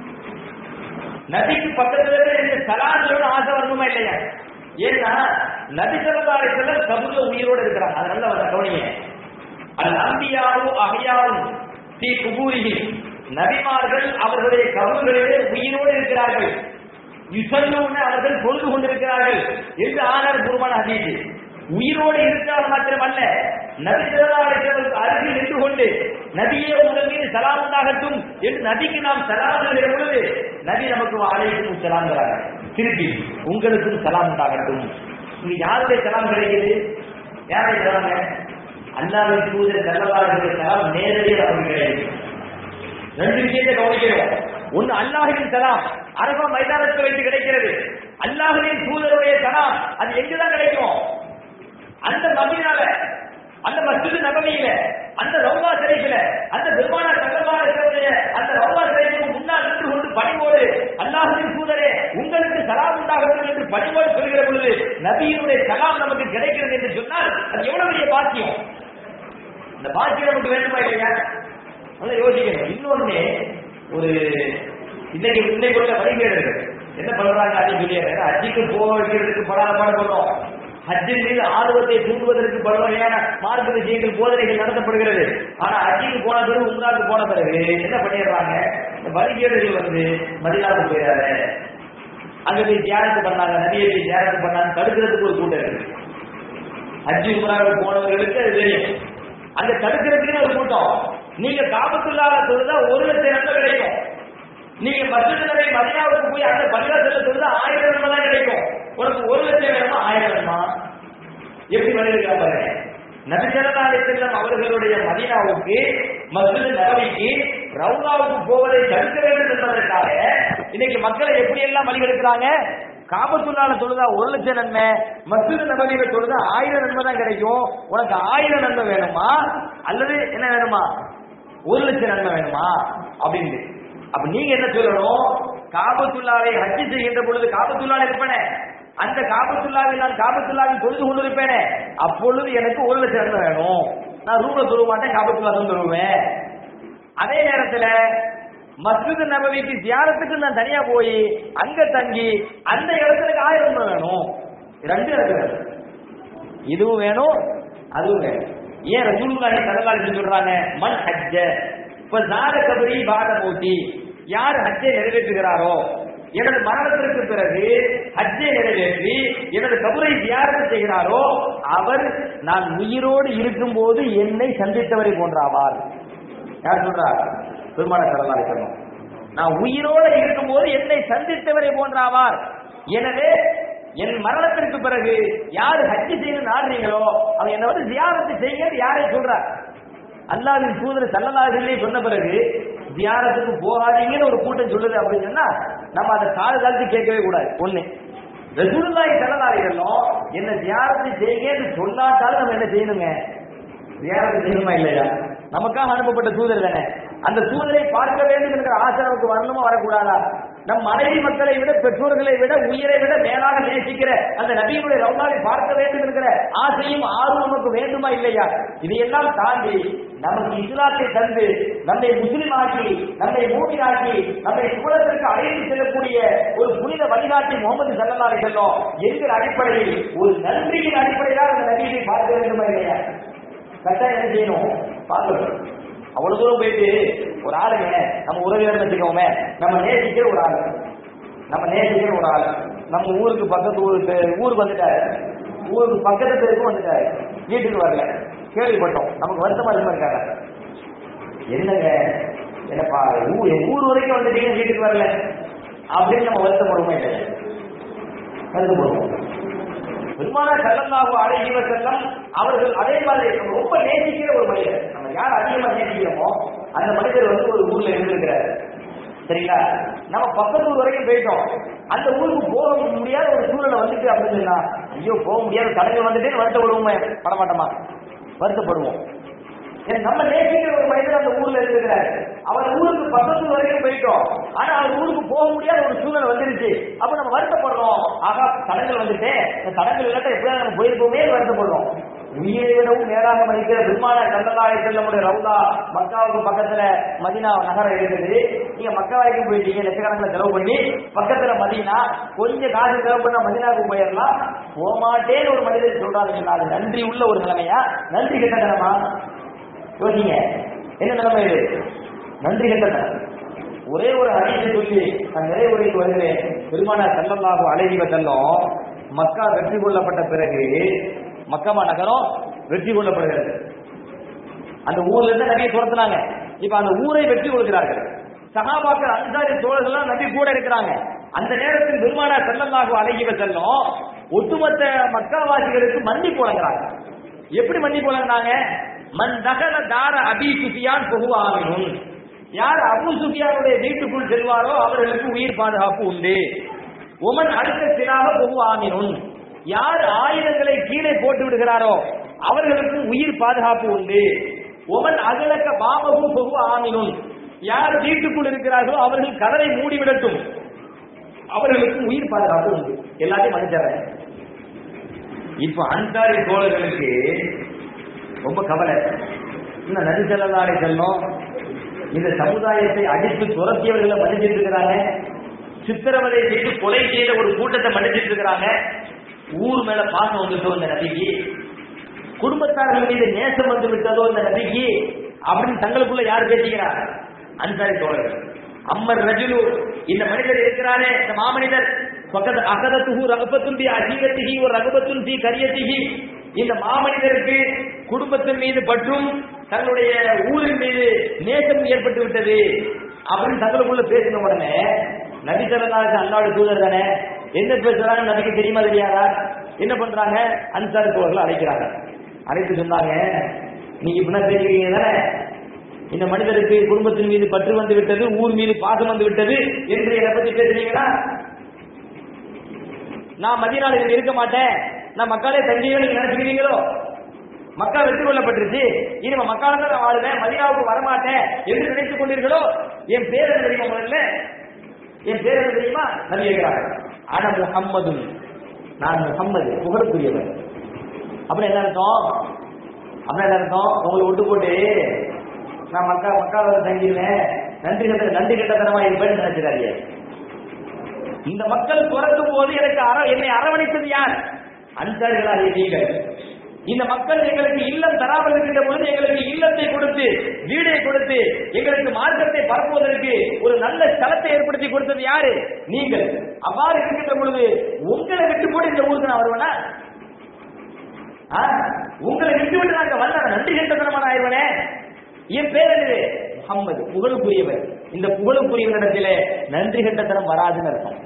நபிக்கு பக்கத்துல இருந்து சலாங்களோட ஆசை வரணுமா இல்லையா ஏன்னா நபி சல்லாரை செல்லம் கபூர்ல உயிரோடு இருக்கிறாங்க அதனால அவரை கவனிங்க அது அம்பியாவும் அகையாவும் ஸ்ரீ குபூரிகி நபிமார்கள் அவர்களுடைய கபூர்களிலே உயிரோடு இருக்கிறார்கள் யுசல்லூன்னு அவர்கள் பொழுது கொண்டிருக்கிறார்கள் என்று ஆதாரபூர்வமான அதீதி உயிரோடு இருக்கிறார் மாத்திரமல்ல நபி சிறந்தார்கள் அருகில் நின்று கொண்டு நபியே உங்கள் மீது சலாம் உண்டாகட்டும் என்று நபிக்கு நாம் சலாம் சொல்கிற பொழுது நபி நமக்கு அழைக்கும் சலாம்கிறாங்க திருப்பி உங்களுக்கும் சலாம் உண்டாகட்டும் இங்க யாருடைய சலாம் கிடைக்குது யாருடைய சலாங்க அல்லாவின் தூதர் செல்லவாருடைய சலாம் நேரடியாக அவருக்கு கிடைக்குது ரெண்டு விஷயத்தை கவனிக்கிறோம் ஒன்னு அல்லாஹின் சலாம் அரபா மைதானத்தில் வைத்து கிடைக்கிறது அல்லாஹின் தூதருடைய சலாம் அது எங்குதான் கிடைக்கும் அந்த மதினால அந்த மஸ்ஜித் நபவியில அந்த ரவுலா ஷரீஃபில அந்த பெருமானா சங்கமாவுடைய அந்த ரவுலா ஷரீஃபுக்கு முன்னால் நின்று கொண்டு பணிவோடு அல்லாஹின் தூதரே உங்களுக்கு சலாம் உண்டாகட்டும் என்று பணிவோடு சொல்கிற பொழுது நபியினுடைய சலாம் நமக்கு கிடைக்கிறது என்று சொன்னால் அது எவ்வளவு பெரிய பாக்கியம் அந்த பாக்கியம் நமக்கு வேண்டுமா இல்லையா அதை யோசிக்கணும் இன்னொன்னு ஒரு இன்னைக்கு இன்னைக்கு உள்ள வழிகேடர்கள் என்ன பண்றாங்க அப்படின்னு சொல்லி அஜிக்கு போக வைக்கிறதுக்கு படாத பாடுபடுறோம் ஹஜ்ஜின் மீது ஆர்வத்தை தூண்டுவதற்கு பல வகையான மார்க்க விஷயங்கள் போதனைகள் நடத்தப்படுகிறது ஆனா ஹஜ்ஜிக்கு போன பிறகு உம்ராவுக்கு போன பிறகு என்ன பண்ணிடுறாங்க இந்த வழிகேடுகள் வந்து மதினாவுக்கு போயிடாரு அங்க போய் தியானத்து பண்ணாங்க நதியை போய் தியானத்து பண்ணாங்க தடுக்கிறதுக்கு ஒரு கூட்டம் இருக்கு ஹஜ்ஜி உம்ராவுக்கு போனவர்களுக்கு அது தெரியும் அந்த தடுக்கிறதுக்குன்னு ஒரு கூட்டம் நீங்க காபத்துள்ளால தொழுதா ஒரு லட்சம் நன்மை கிடைக்கும் நீங்க மஸ்ஜித் நபி மதினாவுக்கு போய் அந்த பள்ளிவாசல்ல தொழுதா ஆயிரம் நன்மை தான் கிடைக்கும் உனக்கு ஒரு லட்சம் வேணுமா ஆயிரம் வேணுமா எப்படி பண்ணிருக்கா பாருங்க நபிசல்லா அலிசல்லம் அவர்களுடைய மதீனாவுக்கு மஸ்ஜித் நபவிக்கு ரவுலாவுக்கு போவதை தடுக்க வேண்டும் என்பதற்காக இன்னைக்கு மக்களை எப்படி எல்லாம் வழிகெடுக்கிறாங்க காபத்துள்ளால தொழுதா ஒரு லட்சம் நன்மை மஸ்ஜித் நபவியில தொழுதா ஆயிரம் நன்மை தான் கிடைக்கும் உனக்கு ஆயிரம் நன்மை வேணுமா அல்லது என்ன வேணுமா ஒரு லட்சம் நன்மை வேணுமா அப்படின்னு அப்ப நீங்க என்ன சொல்லணும் காபத்துல்லாவை ஹஜ்ஜி செய்கின்ற பொழுது காபத்துல்லால இருப்பேனே அந்த காபத்துல்லாவில் நான் காபத்துல்லாவில் தொழுது கொண்டிருப்பேனே அப்பொழுது எனக்கு ஒரு லட்சம் நன்மை வேணும் நான் ரூம்ல தொழுவ மாட்டேன் காபத்துல தான் தொழுவேன் அதே நேரத்துல மஸ்ஜித் நபவிக்கு தியானத்துக்கு நான் தனியா போய் அங்க தங்கி அந்த இடத்துக்கு ஆயிரம் வேணும் ரெண்டு இடத்துல இதுவும் வேணும் அதுவும் வேணும் ஏன் ரசூலுல்லாஹி ஸல்லல்லாஹு அலைஹி சொல்றாங்க மன் ஹஜ்ஜ இப்ப ஜார கபரி பாத மூட்டி யார் ஹஜ்ஜை நிறைவேற்றுகிறாரோ எனது மரணத்திற்கு பிறகு ஹஜ்ஜை நிறைவேற்றி எனது கபரை தியாரத்து செய்கிறாரோ அவர் நான் உயிரோடு இருக்கும்போது என்னை சந்தித்தவரை போன்றாவார் யார் சொல்றார் பெருமான கடலாளி சொல்லணும் நான் உயிரோடு இருக்கும்போது என்னை சந்தித்தவரை போன்றாவார் எனவே என் மரணத்திற்கு பிறகு யார் ஹஜ்ஜி செய்து நாடுறீங்களோ அவங்க என்ன வந்து தியானத்தை செய்யுங்க யாரை சொல்றார் அல்லாவின் தூதர் சல்லல்லாஹிலே சொன்ன பிறகு தியானத்துக்கு போகாதீங்கன்னு ஒரு கூட்டம் சொல்லுது அப்படின்னு சொன்னா நம்ம அதை கால காலத்து கேட்கவே கூடாது ஒண்ணு ரசூலுல்லாஹி சல்லல்லாஹிலும் என்ன தியானத்தை செய்யுங்கன்னு சொல்லாட்டாலும் நம்ம என்ன செய்யணுங்க தியானத்தை செய்யணுமா இல்லையா நமக்காக அனுப்பப்பட்ட தூதர் தானே அந்த தூதரை பார்க்க வேண்டும் என்கிற ஆசை நமக்கு வரணுமா வரக்கூடாதா நம் மனைவி மக்களை விட பெற்றோர்களை விட உயிரை விட மேலாக நேசிக்கிற அந்த நபியினுடைய ரவுனாவை பார்க்க வேண்டும் என்கிற ஆசையும் ஆர்வம் நமக்கு வேண்டுமா இல்லையா இதையெல்லாம் தாண்டி நமக்கு இஸ்லாத்தை தந்து நம்மை முஸ்லிம் ஆக்கி நம்மை மூமினாக்கி நம்மை சுகத்திற்கு அழைத்து செல்லக்கூடிய ஒரு புனித வழிகாட்டி முகமது சல்லல்லாஹி செல்லும் என்கிற அடிப்படையில் ஒரு நன்றியின் அடிப்படையில் அந்த நபியை பார்க்க வேண்டுமா இல்லையா கட்டாயம் என்ன செய்யணும் பார்க்கணும் அவ்வளவு தூரம் போயிட்டு ஒரு ஆளுங்க நம்ம உறவினர் வச்சுக்கோமே நம்ம நேசிக்கிற ஒரு ஆளு நம்ம நேசிக்கிற ஒரு ஆளு நம்ம ஊருக்கு பக்கத்து ஊருக்கு ஊருக்கு வந்துட்டாரு ஊருக்கு பக்கத்து தெருக்கு வந்துட்டாரு வீட்டுக்கு வரல கேள்விப்பட்டோம் நமக்கு வருத்தமா இருமா இருக்காங்க என்னங்க என்னப்பா ஊர் என் ஊர் வரைக்கும் வந்துட்டீங்க வீட்டுக்கு வரல அப்படின்னு நம்ம வருத்தப்படுவோமா இல்லை வருத்தப்படுவோம் பெருமான செல்லல்லாஹு அழகி செல்லம் அவர்கள் அதே மாதிரி நம்ம ரொம்ப நேசிக்கிற ஒரு மனிதர் நம்ம யார் அதிகமா நேசிக்கிறோமோ அந்த மனிதர் வந்து ஒரு ஊர்ல இருந்திருக்கிறார் சரிங்களா நம்ம பக்கத்து ஊர் வரைக்கும் போயிட்டோம் அந்த ஊருக்கு போக முடியாத ஒரு சூழ்நிலை வந்துட்டு அப்படின்னு சொன்னா ஐயோ போக முடியாத தடங்கள் வந்துட்டே வருத்தப்படுவோமே படமாட்டோமா வருத்தப்படுவோம் ஏன்னா நம்ம நேசிக்கிற ஒரு மனிதர் அந்த ஊர்ல இருக்கிறார் அவர் ஊருக்கு பக்கத்து வரைக்கும் போயிட்டோம் ஆனா அவர் ஊருக்கு போக முடியாத ஒரு சூழ்நிலை வந்துருச்சு அப்ப நம்ம வருத்தப்படுறோம் ஆகா தடங்கள் வந்துட்டே இந்த தடங்கள் இல்லாட்ட எப்படியாவது நம்ம போயிருப்போமே வருத்தப்படுறோம் உயிரை விடவும் மேலாக மதிக்கிற பெருமான கந்தலாயத்தில் நம்முடைய ரவுதா மக்காவுக்கு பக்கத்துல மதினா நகரம் இருக்குது நீங்க மக்கா வரைக்கும் போயிட்டீங்க லட்சக்கணக்கில் செலவு பண்ணி பக்கத்துல மதினா கொஞ்சம் காசு செலவு பண்ண மதினாவுக்கு போயிடலாம் போமாட்டேன்னு ஒரு மனிதர் சொல்றாருங்களா அது நன்றி உள்ள ஒரு நிலைமையா நன்றி கெட்ட நிலைமா யோசிங்க என்ன நிலைமை இது நன்றி கெட்ட ஒரே ஒரு ஹதீஸை சொல்லி நான் நிறைய உரைக்கு வருகிறேன் பெருமானார் செல்லல்லாஹு அழகி செல்லும் மக்கா வெற்றி கொள்ளப்பட்ட பிறகு மக்கமா நகரம் வெற்றி கொள்ளப்படுகிறது அந்த ஊர்ல இருந்து நிறைய துரத்துனாங்க இப்ப அந்த ஊரை வெற்றி கொள்கிறார்கள் சகாபாக்கள் அன்சாரி தோழர்கள் நபி கூட இருக்கிறாங்க அந்த நேரத்தில் பெருமானார் செல்லல்லாஹு அழகி செல்லும் ஒட்டுமொத்த மக்காவாசிகளுக்கு மன்னிப்பு வழங்குறாங்க எப்படி மன்னிப்பு வழங்குறாங்க மன் தகல தார அபி சுஃபியான் புகு ஆமினும் யார் அபு சுஃபியானுடைய வீட்டுக்குள் செல்வாரோ அவர்களுக்கு உயிர் பாதுகாப்பு உண்டு உமன் அடுத்த சிலாக புகு ஆமினும் யார் ஆயுதங்களை கீழே போட்டு விடுகிறாரோ அவர்களுக்கு உயிர் பாதுகாப்பு உண்டு உமன் அகலக்க பாபகு புகு ஆமினும் யார் வீட்டுக்குள் இருக்கிறார்களோ அவர்கள் கதவை மூடிவிடட்டும் அவர்களுக்கு உயிர் பாதுகாப்பு உண்டு எல்லாத்தையும் மன்னிச்சிடறேன் இப்ப அன்சாரி தோழர்களுக்கு ரொம்ப கவலை இந்த நதி செல்லலாடை செல்லும் இந்த சமுதாயத்தை அடித்து துரத்தியவர்களை மன்னிச்சிட்டு இருக்கிறாங்க சித்திரவதை செய்து கொலை செய்த ஒரு கூட்டத்தை மன்னிச்சிட்டு இருக்கிறாங்க ஊர் மேல பாசம் வந்துட்டோ இந்த நபிக்கு குடும்பத்தார்கள் மீது நேசம் வந்து விட்டதோ இந்த நபிக்கு அப்படின்னு தங்களுக்குள்ள யார் பேசிக்கிறார் அன்சாரி தோழர்கள் அம்மர் ரஜுலு இந்த மனிதர் இருக்கிறாரே இந்த மாமனிதர் பக்கத்து அகதத்துகு ரகபத்துன் பி அஜீகத்திகி ஒரு ரகபத்துன் பி கரியத்திகி இந்த மாமனிதருக்கு குடும்பத்தின் மீது பற்றும் தங்களுடைய ஊரின் மீது நேசம் ஏற்பட்டு விட்டது அப்படின்னு தங்களுக்குள்ள பேசின உடனே நபி சரணாக அல்லாவுடைய தூதர் தானே என்ன பேசுறாங்க நபிக்கு தெரியுமா தெரியாதா என்ன பண்றாங்க அன்சாரி தோழர்கள் அழைக்கிறாங்க அழைத்து சொன்னாங்க நீங்க இப்படின்னா பேசுறீங்க தானே இந்த மனிதருக்கு குடும்பத்தின் மீது பற்று வந்து விட்டது ஊர் மீது பாசம் வந்து விட்டது என்று என்னை பத்தி பேசுறீங்களா நான் மதியனால இங்க இருக்க மாட்டேன் நான் மக்களே தங்கியோ நீங்க நினைச்சுக்கிறீங்களோ மக்கா வெற்றி கொள்ளப்பட்டுருச்சு இனிமே மக்கால தான் நான் வாழுவேன் மதினாவுக்கு வரமாட்டேன் என்று நினைத்துக் கொண்டீர்களோ என் பேர் என்ன தெரியுமா முதல்ல என் பேர் என்ன தெரியுமா நபி கேட்கிறாங்க ஆனா முகம்மது நான் முகம்மது புகழுக்குரியவர் அப்படி என்ன அர்த்தம் அப்ப என்ன அர்த்தம் உங்களை விட்டு போட்டு நான் மக்கா மக்காவில் தங்கிடுவேன் நன்றி கட்ட நன்றி கட்டத்தனமா இருப்பேன்னு நினைச்சிடாதீங்க இந்த மக்கள் துறக்கும் போது எனக்கு அற என்னை அரவணைத்தது யார் அன்சாரிகளாகிய நீங்கள் இந்த மக்கள் எங்களுக்கு இல்லம் தராமல் இருக்கின்ற பொழுது எங்களுக்கு இல்லத்தை கொடுத்து வீடை கொடுத்து எங்களுக்கு மார்க்கத்தை பரப்புவதற்கு ஒரு நல்ல ஸ்தலத்தை ஏற்படுத்தி கொடுத்தது யாரு நீங்கள் அவ்வாறு இருக்கின்ற பொழுது உங்களை விட்டு போட்டு இந்த ஊருக்கு நான் வருவேனா ஆ? உங்களை விட்டு விட்டு நாங்க வந்த நன்றி கெட்டத்தனமான ஆயிடுவனே என் பேர் என்னது முகம்மது புகழுக்குரியவர் இந்த புகழுக்குரியவரிடத்திலே நன்றி கெட்டத்தனம் வராதுன்னு அர்த்தம்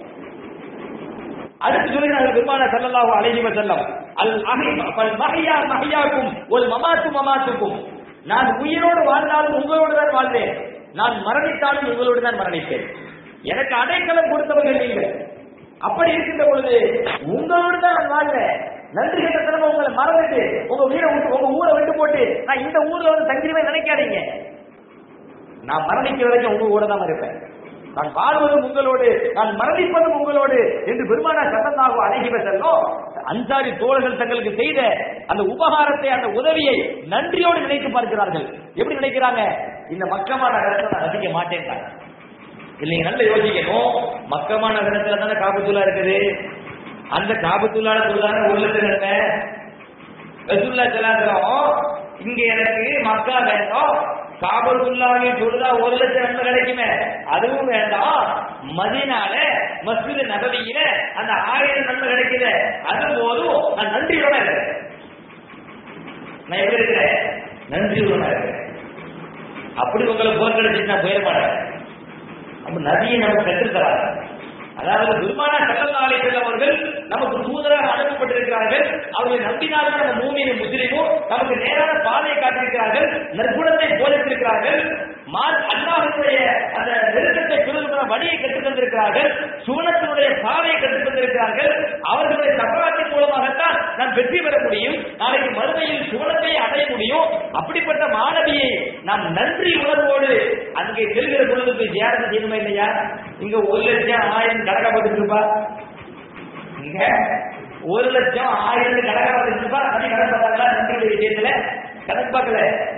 அடுத்து சொல்லுகிறார்கள் பெருமான சல்லல்லாஹு அலைஹி வஸல்லம் அல் அஹி அல் மஹியா மஹியாக்கும் ஒல் மமாத்து மமாத்துக்கும் நான் உயிரோடு வாழ்ந்தாலும் உங்களோடு தான் வாழ்வேன் நான் மரணித்தாலும் உங்களோடு தான் மரணிப்பேன் எனக்கு அடைக்கலம் கொடுத்தவர்கள் நீங்கள் அப்படி இருக்கின்ற பொழுது உங்களோடு தான் நான் வாழ்வேன் நன்றி கட்டத்தனமா உங்களை மறந்துட்டு உங்க வீரை விட்டு உங்க ஊரை விட்டு போட்டு நான் இந்த ஊர்ல வந்து தங்கிடுவேன் நினைக்காதீங்க நான் மரணிக்கிற வரைக்கும் உங்க கூட தான் இருப்பேன் நான் வாழ்வதும் உங்களோடு நான் மரணிப்பதும் உங்களோடு என்று பெருமானா சட்டத்தாக அழகி செல்லும் அன்சாரி தோழர்கள் தங்களுக்கு செய்த அந்த உபகாரத்தை அந்த உதவியை நன்றியோடு நினைத்து பார்க்கிறார்கள் எப்படி நினைக்கிறாங்க இந்த மக்கமா நகரத்தை நான் ரசிக்க மாட்டேன் இல்லைங்க நல்ல யோசிக்கணும் மக்கமா நகரத்துல தானே காபத்துல்லா இருக்குது அந்த காபத்துள்ளால சொல்லான உள்ளத்துல ரசூல்லா சலாசலம் இங்க எனக்கு மக்கா வேண்டாம் காபத்துல்லாவை சொல்லுதா ஒரு லட்சம் நன்மை கிடைக்குமே அதுவும் வேண்டாம் மதினால மஸ்ஜித் நபவியில அந்த ஆயிரம் நன்மை கிடைக்குது அது போதும் நான் நன்றியோட இருக்கிறேன் நான் எப்படி இருக்கிறேன் நன்றியோட இருக்கிறேன் அப்படி உங்களை போர் கிடைச்சிட்டு நான் போயிட மாட்டேன் அப்ப நதியை நமக்கு கற்றுத்தராங்க அதாவது பெருமான சட்டத்தாலை அவர்கள் நமக்கு தூதராக அனுப்பப்பட்டிருக்கிறார்கள் அவர்களை நம்பினாலும் நம்ம மூமியின் முஸ்லிமும் நமக்கு நேரான பாதையை காட்டியிருக்கிறார்கள் நற்குணத்தை போதித்திருக்கிறார்கள் அல்லாஹனுடைய அந்த நெருக்கத்தை பெறுகிற வழியை கற்றுத் தந்திருக்கிறார்கள் சுவனத்தினுடைய பாதையை கற்றுத் தந்திருக்கிறார்கள் அவர்களுடைய சக்கராத்தின் மூலமாகத்தான் நான் வெற்றி பெற முடியும் நாளைக்கு மறுமையில் சுவனத்தை அடைய முடியும் அப்படிப்பட்ட மாணவியை நாம் நன்றி உணர்வோடு அங்கே செல்கிற பொழுது போய் தியானம் செய்யணுமா இல்லையா இங்க ஒரு லட்சம் ஆயிரம் கடக்கப்பட்டு இருப்பா இங்க ஒரு லட்சம் ஆயிரம் கடக்கப்பட்டு இருப்பா அது கணக்கு பார்த்தாங்களா நன்றி விஷயத்துல கணக்கு பார்க்கல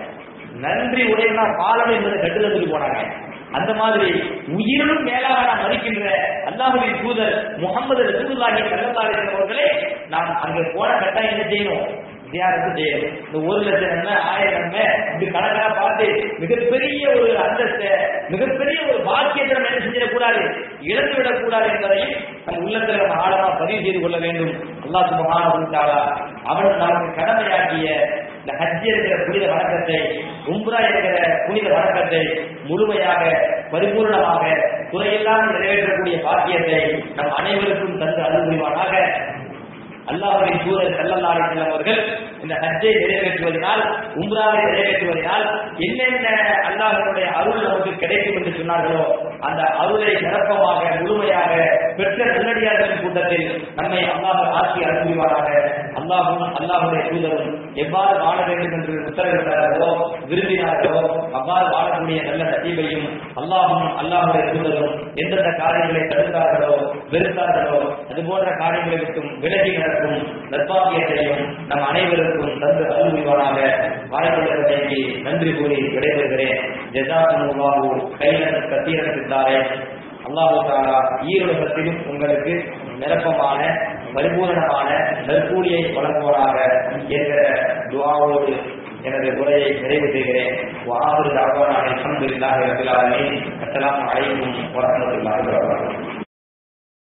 நன்றி உடையவனா பாலம் என்பதை கட்டுதலுக்கு போனாங்க அந்த மாதிரி உயிரினும் மேலாக நாம் மதிக்கின்ற அல்லாஹுவின் தூதர் முகமது ரசூலுல்லாஹி ஸல்லல்லாஹு அலைஹி அவர்களே நாம் அங்கே போன கட்டாயம் என்ன செய்யணும் தியானத்து செய்யணும் இந்த ஒரு லட்சம் நன்மை ஆயிரம் நன்மை இப்படி கணக்கா பார்த்து மிகப்பெரிய ஒரு அந்தஸ்தை மிகப்பெரிய ஒரு பாக்கியத்தை நம்ம என்ன செஞ்சிடக்கூடாது இழந்து விடக்கூடாது என்பதையும் நம் உள்ளத்தில் நம்ம ஆழமா பதிவு செய்து கொள்ள வேண்டும் அல்லாஹ் சுபஹானஹு அவன் நமக்கு கடமையாக்கிய இந்த ஹஜ் இருக்கிற புனித வணக்கத்தை உம்ரா இருக்கிற புனித வணக்கத்தை முழுமையாக பரிபூர்ணமாக குறையில்லாமல் நிறைவேற்றக்கூடிய பாக்கியத்தை நம் அனைவருக்கும் தந்து அருள் புரிவானாக அல்லாஹுவின் தூதர் செல்லல்லாரி செல்லம் அவர்கள் இந்த ஹஜ்ஜை நிறைவேற்றுவதனால் உம்ராவை நிறைவேற்றுவதனால் என்னென்ன அல்லாஹனுடைய அருள் நமக்கு கிடைக்கும் என்று சொன்னார்களோ அந்த அருளை சிறப்பமாக முழுமையாக பெற்ற முன்னடியார்களின் கூட்டத்தில் நம்மை அல்லாஹ் ஆட்சி அனுப்புவாராக அல்லாஹும் அல்லாஹுடைய தூதரும் எவ்வாறு வாழ வேண்டும் என்று உத்தரவிட்டார்களோ விரும்பினார்களோ அவ்வாறு வாழக்கூடிய நல்ல நசீபையும் அல்லாஹும் அல்லாஹுடைய தூதரும் எந்தெந்த காரியங்களை தடுத்தார்களோ வெறுத்தார்களோ அது போன்ற காரியங்களை விட்டும் விலகி நடக்கும் நற்பாக்கியத்தையும் நம் அனைவருக்கும் தந்து அருள்வாராக வாய்ப்புள்ளதை நன்றி கூறி விடைபெறுகிறேன் ஜெசாமுல்லாஹு கைலன் கத்தீரத்திற்காரே அல்லாஹு தாலா ஈருலகத்திலும் உங்களுக்கு நிரப்பமான பரிபூரணமான நற்கூலியை வழங்குவதாக என்கிற துவாவோடு எனது உரையை நிறைவு செய்கிறேன் வாபு தாவான அலமதுல்லாஹி ரபில் ஆலமீன் அஸ்ஸலாமு அலைக்கும் வரஹ்மத்துல்லாஹி வபரகாத்துஹு